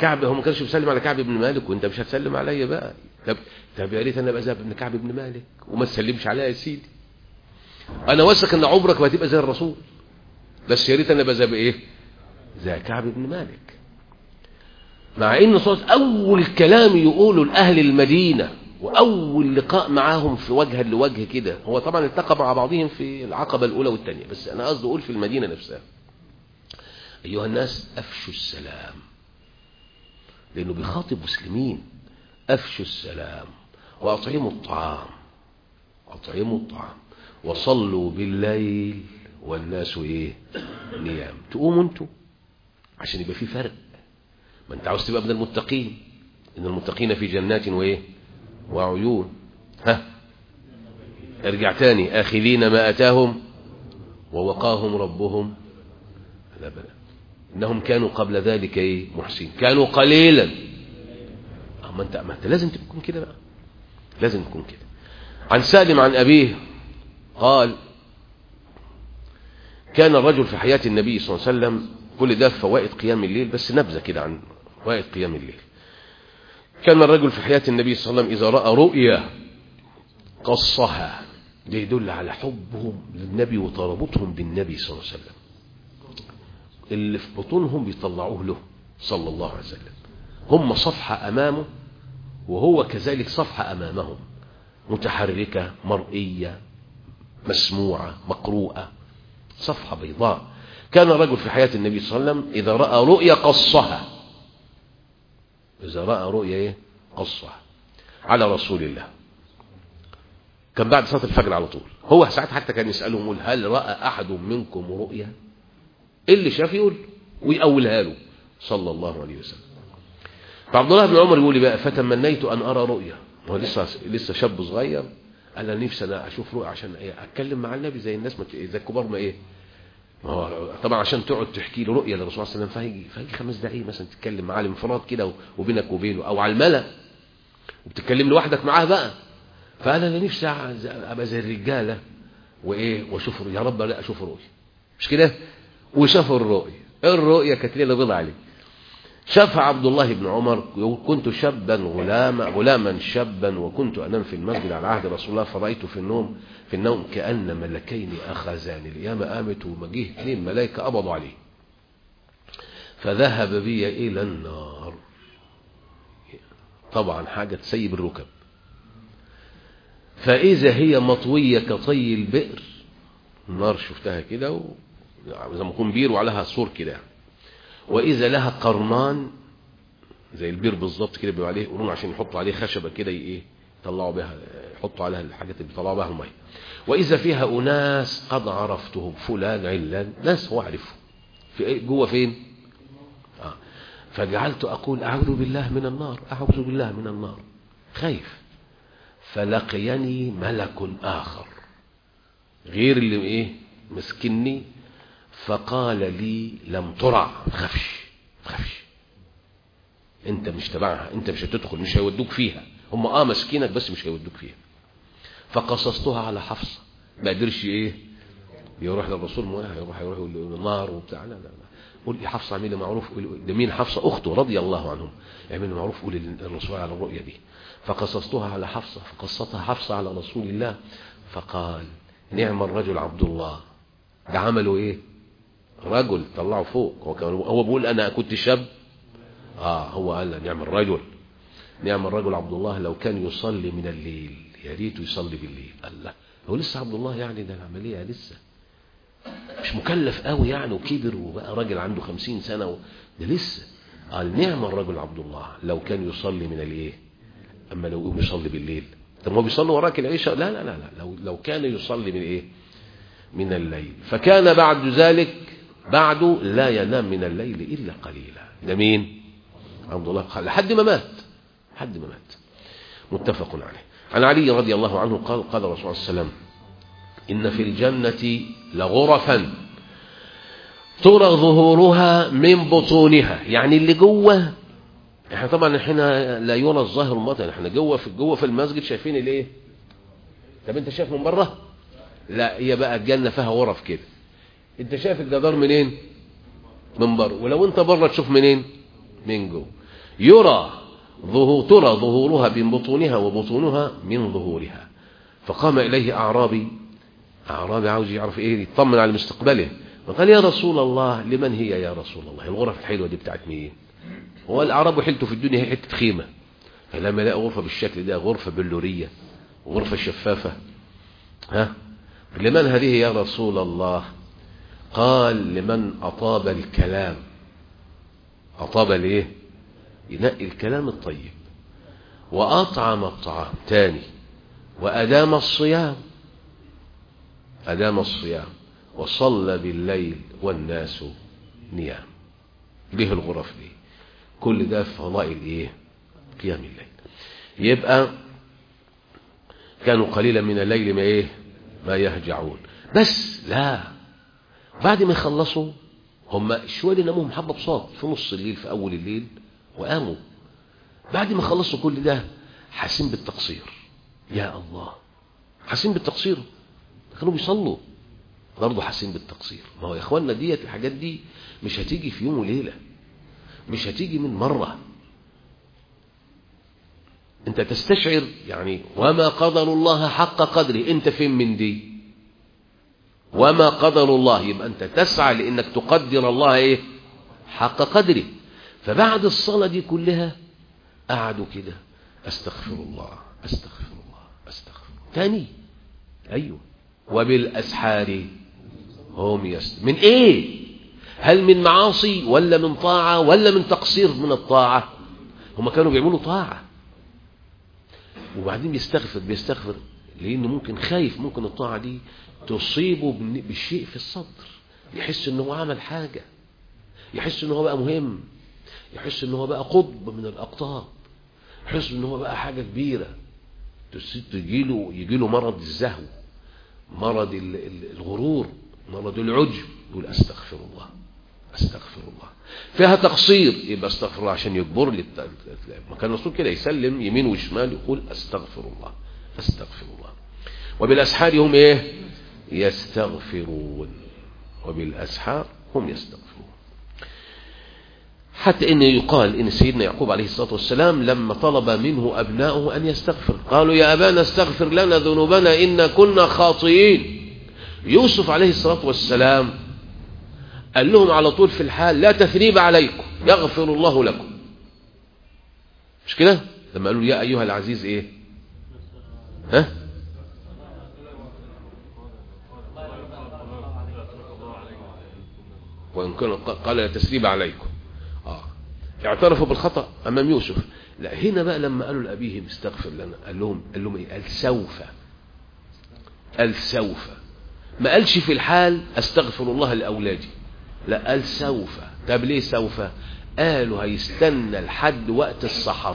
كعب هو ما كانش بيسلم على كعب بن مالك وانت مش هتسلم عليا بقى طب طب يا ريت انا ابقى زي ابن كعب بن مالك وما تسلمش عليا يا سيدي انا واثق ان عمرك ما هتبقى زي الرسول بس يا ريت انا ابقى زي ايه زي كعب بن مالك مع ان صوت اول كلام يقوله لاهل المدينه واول لقاء معاهم في وجها لوجه كده هو طبعا التقى مع بعضهم في العقبه الاولى والثانيه بس انا قصدي اقول في المدينه نفسها ايها الناس افشوا السلام لانه بيخاطب مسلمين افشوا السلام واطعموا الطعام اطعموا الطعام وصلوا بالليل والناس ايه نيام تقوموا انتوا عشان يبقى في فرق ما انت عاوز تبقى من المتقين ان المتقين في جنات وايه وعيون ها ارجع تاني اخذين ما اتاهم ووقاهم ربهم لا بلا انهم كانوا قبل ذلك ايه محسنين كانوا قليلا اما انت ما انت لازم تكون كده بقى لازم تكون كده عن سالم عن ابيه قال كان الرجل في حياة النبي صلى الله عليه وسلم كل ده فوائد قيام الليل بس نبذة كده عن فوائد قيام الليل كان الرجل في حياة النبي صلى الله عليه وسلم إذا رأى رؤيا قصها ده يدل على حبهم للنبي وترابطهم بالنبي صلى الله عليه وسلم اللي في بطونهم بيطلعوه له صلى الله عليه وسلم هم صفحة أمامه وهو كذلك صفحة أمامهم متحركة مرئية مسموعة مقروءة صفحة بيضاء كان الرجل في حياة النبي صلى الله عليه وسلم إذا رأى رؤيا قصها إذا رأى رؤيا إيه قصها على رسول الله كان بعد صلاة الفجر على طول هو ساعات حتى كان يسألهم يقول هل رأى أحد منكم رؤيا اللي شاف يقول ويقولها له صلى الله عليه وسلم فعبد الله بن عمر يقول لي بقى فتمنيت أن أرى رؤيا هو لسه لسه شاب صغير قال انا نفسي انا اشوف رؤيا عشان ايه اتكلم مع النبي زي الناس ما زي الكبار ما ايه ما هو طبعا عشان تقعد تحكي له رؤيا للرسول صلى الله عليه وسلم فهيجي فهيجي خمس دقايق مثلا تتكلم معاه الانفراد كده وبينك وبينه او على الملا وبتتكلم لوحدك معاه بقى فقال انا نفسي ابقى زي الرجاله وايه واشوف يا رب لا اشوف رؤيا مش كده وشافوا الرؤيا الرؤيا كانت ليله بيض عليه شاف عبد الله بن عمر يقول كنت شابا غلاما غلاما شابا وكنت انام في المسجد على عهد رسول الله فرايت في النوم في النوم كان ملكين اخذاني القيامه قامت وما جه اثنين ملائكه قبضوا عليه فذهب بي الى النار طبعا حاجه تسيب الركب فاذا هي مطويه كطي البئر النار شفتها كده و... زي ما يكون بير وعليها سور كده واذا لها قرنان زي البير بالظبط كده بيبقى عليه قرون عشان يحطوا عليه خشبه كده ايه يطلعوا بها يحطوا عليها الحاجات اللي بيطلعوا بها الميه واذا فيها اناس قد عرفتهم فلان علان ناس هو عارفهم في ايه جوه فين آه. فجعلت اقول اعوذ بالله من النار اعوذ بالله من النار خايف فلقيني ملك اخر غير اللي ايه مسكني فقال لي لم ترع تخافش تخافش انت مش تبعها انت مش هتدخل مش هيودوك فيها هم اه ماسكينك بس مش هيودوك فيها فقصصتها على حفصه ما قدرش ايه يروح للرسول يروح يروح يقول له النار وبتاع لا لا لا قول يا حفصه اعملي معروف ده مين حفصه اخته رضي الله عنهم اعملي معروف قولي للرسول على الرؤيا دي فقصصتها على حفصه فقصتها حفصه على رسول الله فقال نعم الرجل عبد الله ده عمله ايه رجل طلعه فوق هو كمان هو بيقول انا كنت شاب اه هو قال نعم الرجل نعم الرجل عبد الله لو كان يصلي من الليل يا ريت يصلي بالليل قال لا هو لسه عبد الله يعني ده العمليه لسه مش مكلف قوي يعني وكبر وبقى راجل عنده خمسين سنه و... ده لسه قال نعم الرجل عبد الله لو كان يصلي من الايه اما لو يقوم يصلي بالليل طب هو بيصلي وراك العشاء لا لا لا لا لو لو كان يصلي من ايه من الليل فكان بعد ذلك بعده لا ينام من الليل إلا قليلا ده مين عبد الله لحد ما مات لحد ما مات متفق عليه عن علي رضي الله عنه قال قال الرسول صلى الله عليه وسلم إن في الجنة لغرفا ترى ظهورها من بطونها يعني اللي جوه احنا طبعا احنا لا يرى الظاهر الباطن احنا جوه في جوه في المسجد شايفين الايه طب انت شايف من بره لا هي بقى الجنه فيها غرف كده انت شايف الجدار منين من بره ولو انت بره تشوف منين من جوه يرى ظهور ترى ظهورها من بطونها وبطونها من ظهورها فقام إليه أعرابي أعرابي عاوز يعرف إيه يطمن على مستقبله فقال يا رسول الله لمن هي يا رسول الله الغرف الحلوة دي بتاعت مين هو الأعراب حلته في الدنيا هي حتة خيمة فلما لقى غرفة بالشكل ده غرفة بلورية غرفة شفافة ها لمن هذه يا رسول الله قال لمن أطاب الكلام أطاب ليه ينقي الكلام الطيب وأطعم الطعام تاني وأدام الصيام أدام الصيام وصلى بالليل والناس نيام ليه الغرف دي كل ده في فضائل ايه قيام الليل يبقى كانوا قليلا من الليل ما ايه ما يهجعون بس لا بعد ما يخلصوا هم شوية اللي ناموهم حبة بساط في نص الليل في أول الليل وقاموا بعد ما خلصوا كل ده حاسين بالتقصير يا الله حاسين بالتقصير كانوا بيصلوا برضه حاسين بالتقصير ما هو يا اخوانا ديت الحاجات دي مش هتيجي في يوم وليله مش هتيجي من مره انت تستشعر يعني وما قدر الله حق قدره انت فين من دي وما قدر الله يبقى انت تسعى لانك تقدر الله ايه حق قدره فبعد الصلاة دي كلها قعدوا كده استغفر الله استغفر الله استغفر الله تاني ايوه وبالاسحار هم يست من ايه هل من معاصي ولا من طاعة ولا من تقصير من الطاعة هم كانوا بيعملوا طاعة وبعدين بيستغفر بيستغفر لأنه ممكن خايف ممكن الطاعة دي تصيبه بالشيء في الصدر يحس انه هو عمل حاجة يحس انه هو بقى مهم يحس انه هو بقى قطب من الأقطاب يحس انه هو بقى حاجة كبيرة تجيله يجيله مرض الزهو مرض الغرور مرض العجب يقول استغفر الله استغفر الله فيها تقصير يبقى استغفر الله عشان يجبر لي ما كان الرسول كده يسلم يمين وشمال يقول استغفر الله استغفر الله وبالاسحار هم ايه يستغفرون وبالاسحار هم يستغفرون حتى ان يقال ان سيدنا يعقوب عليه الصلاه والسلام لما طلب منه ابناؤه ان يستغفر قالوا يا ابانا استغفر لنا ذنوبنا ان كنا خاطئين يوسف عليه الصلاه والسلام قال لهم على طول في الحال لا تثريب عليكم يغفر الله لكم مش كده لما قالوا يا ايها العزيز ايه ها وان كان قال لا تثريب عليكم اه اعترفوا بالخطا امام يوسف لا هنا بقى لما قالوا لابيهم استغفر لنا قال لهم قال لهم ايه قال سوف قال سوف ما قالش في الحال استغفر الله لاولادي لا قال سوف طب ليه سوف قالوا هيستنى لحد وقت السحر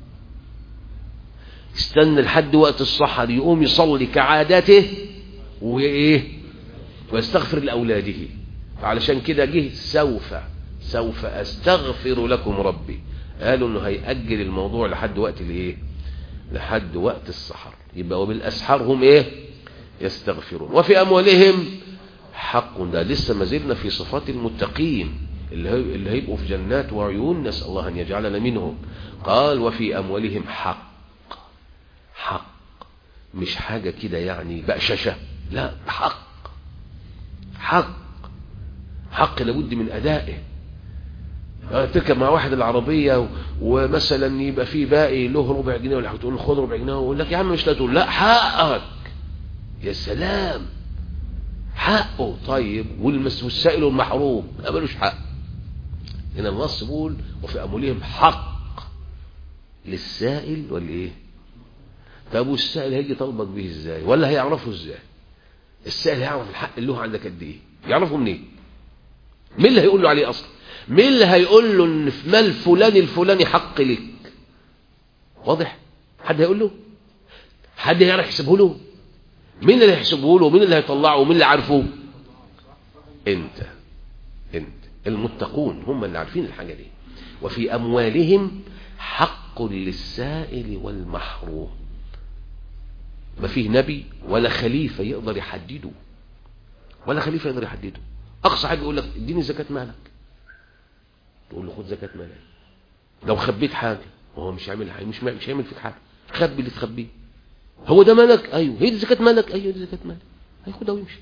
استنى لحد وقت السحر يقوم يصلي كعادته وايه ويستغفر لاولاده علشان كده جه سوف سوف استغفر لكم ربي قالوا انه هيأجل الموضوع لحد وقت الايه لحد وقت السحر يبقى وبالاسحار هم ايه يستغفرون وفي اموالهم حق ده لسه ما زلنا في صفات المتقين اللي, هي اللي هيبقوا في جنات وعيون نسأل الله أن يجعلنا منهم قال وفي أموالهم حق حق مش حاجة كده يعني بقششة لا حق حق حق لابد من أدائه تركب مع واحد العربية ومثلا يبقى فيه باقي له ربع جنيه ولا تقول له خد ربع جنيه ويقول لك يا عم مش لا تقول لا حقك يا سلام حقه طيب والسائل المحروم ما ملوش حق هنا النص بيقول وفي اموالهم حق للسائل والايه طب والسائل هيجي طلبك به ازاي ولا هيعرفه ازاي السائل هيعرف الحق اللي له عندك قد ايه يعرفه منين مين اللي هيقول له عليه اصلا مين اللي هيقول له ان في مال فلان الفلاني حق لك واضح حد هيقول له حد هيعرف يحسبه له مين اللي هيحسبه له ومين اللي هيطلعه ومين اللي عارفه انت انت المتقون هم اللي عارفين الحاجة دي وفي أموالهم حق للسائل والمحروم ما فيه نبي ولا خليفة يقدر يحدده ولا خليفة يقدر يحدده أقصى حاجة يقول لك اديني زكاة مالك تقول له خد زكاة مالك لو خبيت حاجة وهو مش عامل حاجة مش مش هيعمل فيك حاجة خبي اللي تخبيه هو ده ملك ايوه هي دي زكاة ملك ايوه دي زكاة ملك هياخدها ويمشي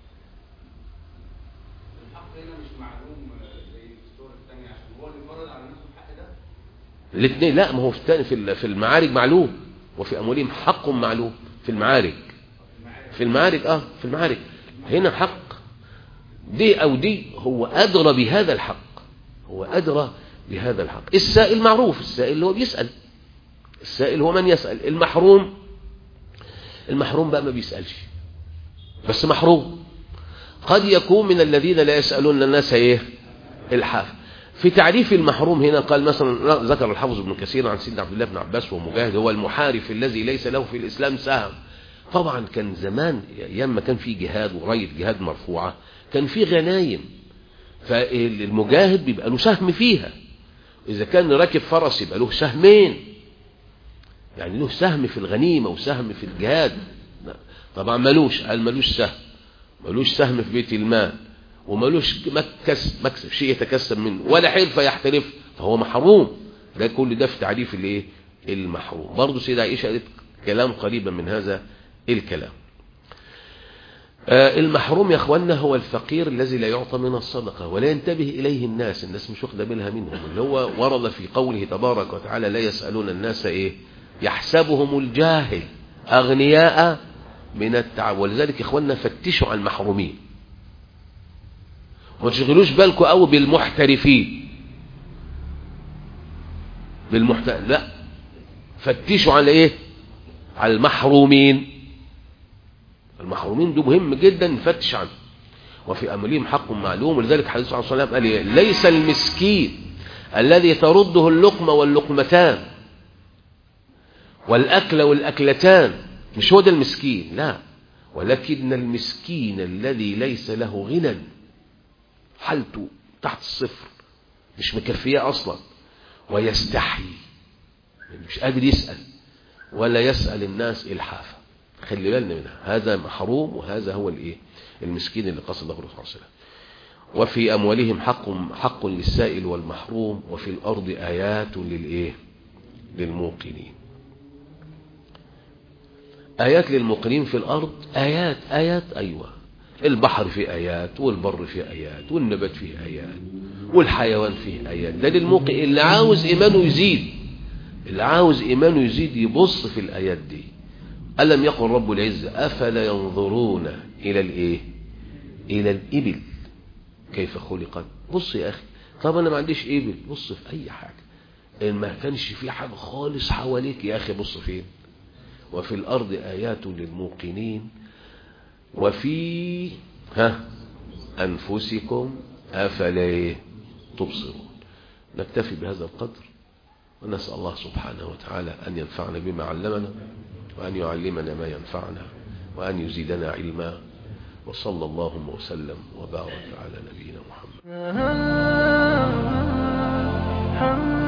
الحق هنا مش معلوم زي الصورة الثانية عشان هو اللي فرض على نفسه الحق ده الاثنين لا ما هو في التاني- في ال- في المعارك معلوم وفي اموالهم حق معلوم في المعارك في المعارك اه في المعارك هنا حق دي او دي هو ادرى بهذا الحق هو ادرى بهذا الحق السائل معروف السائل اللي هو بيسال السائل هو من يسال المحروم المحروم بقى ما بيسالش بس محروم قد يكون من الذين لا يسالون الناس ايه الحاف في تعريف المحروم هنا قال مثلا ذكر الحافظ ابن كثير عن سيدنا عبد الله بن عباس ومجاهد هو المحارف الذي ليس له في الإسلام سهم طبعا كان زمان ايام ما كان في جهاد وراية جهاد مرفوعة كان في غنايم فالمجاهد بيبقى له سهم فيها إذا كان راكب فرس يبقى له سهمين يعني له سهم في الغنيمة وسهم في الجهاد طبعا ملوش قال ملوش سهم ملوش سهم في بيت المال وملوش مكس مكسب شيء يتكسب منه ولا حرفة يحترف فهو محروم ده كل ده في تعريف الايه المحروم برضه سيدة عائشة قالت كلام قريبا من هذا الكلام آه المحروم يا اخوانا هو الفقير الذي لا يعطى من الصدقة ولا ينتبه إليه الناس الناس مش واخده بالها منهم اللي هو ورد في قوله تبارك وتعالى لا يسألون الناس ايه يحسبهم الجاهل أغنياء من التعب ولذلك يا اخوانا فتشوا عن المحرومين وما تشغلوش بالكم قوي بالمحترفين بالمحت... لا فتشوا على ايه على المحرومين المحرومين دول مهم جدا نفتش عنه وفي اموالهم حق معلوم ولذلك حديث عليه الصلاه والسلام قال إيه؟ ليس المسكين الذي ترده اللقمه واللقمتان والاكل والاكلتان مش هو ده المسكين لا ولكن المسكين الذي ليس له غنى حالته تحت الصفر مش مكفية أصلا ويستحي مش قادر يسأل ولا يسأل الناس إلحافا خلي بالنا منها هذا محروم وهذا هو الايه المسكين اللي قصده الرسول صلى الله عليه وسلم وفي أموالهم حق حق للسائل والمحروم وفي الأرض آيات للإيه للموقنين آيات للموقنين في الأرض آيات آيات أيوة البحر فيه آيات والبر فيه آيات والنبات فيه آيات والحيوان فيه آيات ده للموقن اللي عاوز إيمانه يزيد اللي عاوز إيمانه يزيد يبص في الآيات دي ألم يقل رب العزة أفلا ينظرون إلى الإيه إلى الإبل كيف خلقت بص يا أخي طب أنا ما عنديش إبل بص في أي حاجة إن ما كانش في حاجة خالص حواليك يا أخي بص فين وفي الأرض آيات للموقنين وفي ها أنفسكم أفلا تبصرون نكتفي بهذا القدر ونسأل الله سبحانه وتعالى أن ينفعنا بما علمنا وأن يعلمنا ما ينفعنا وأن يزيدنا علما وصلى اللهم وسلم وبارك على نبينا محمد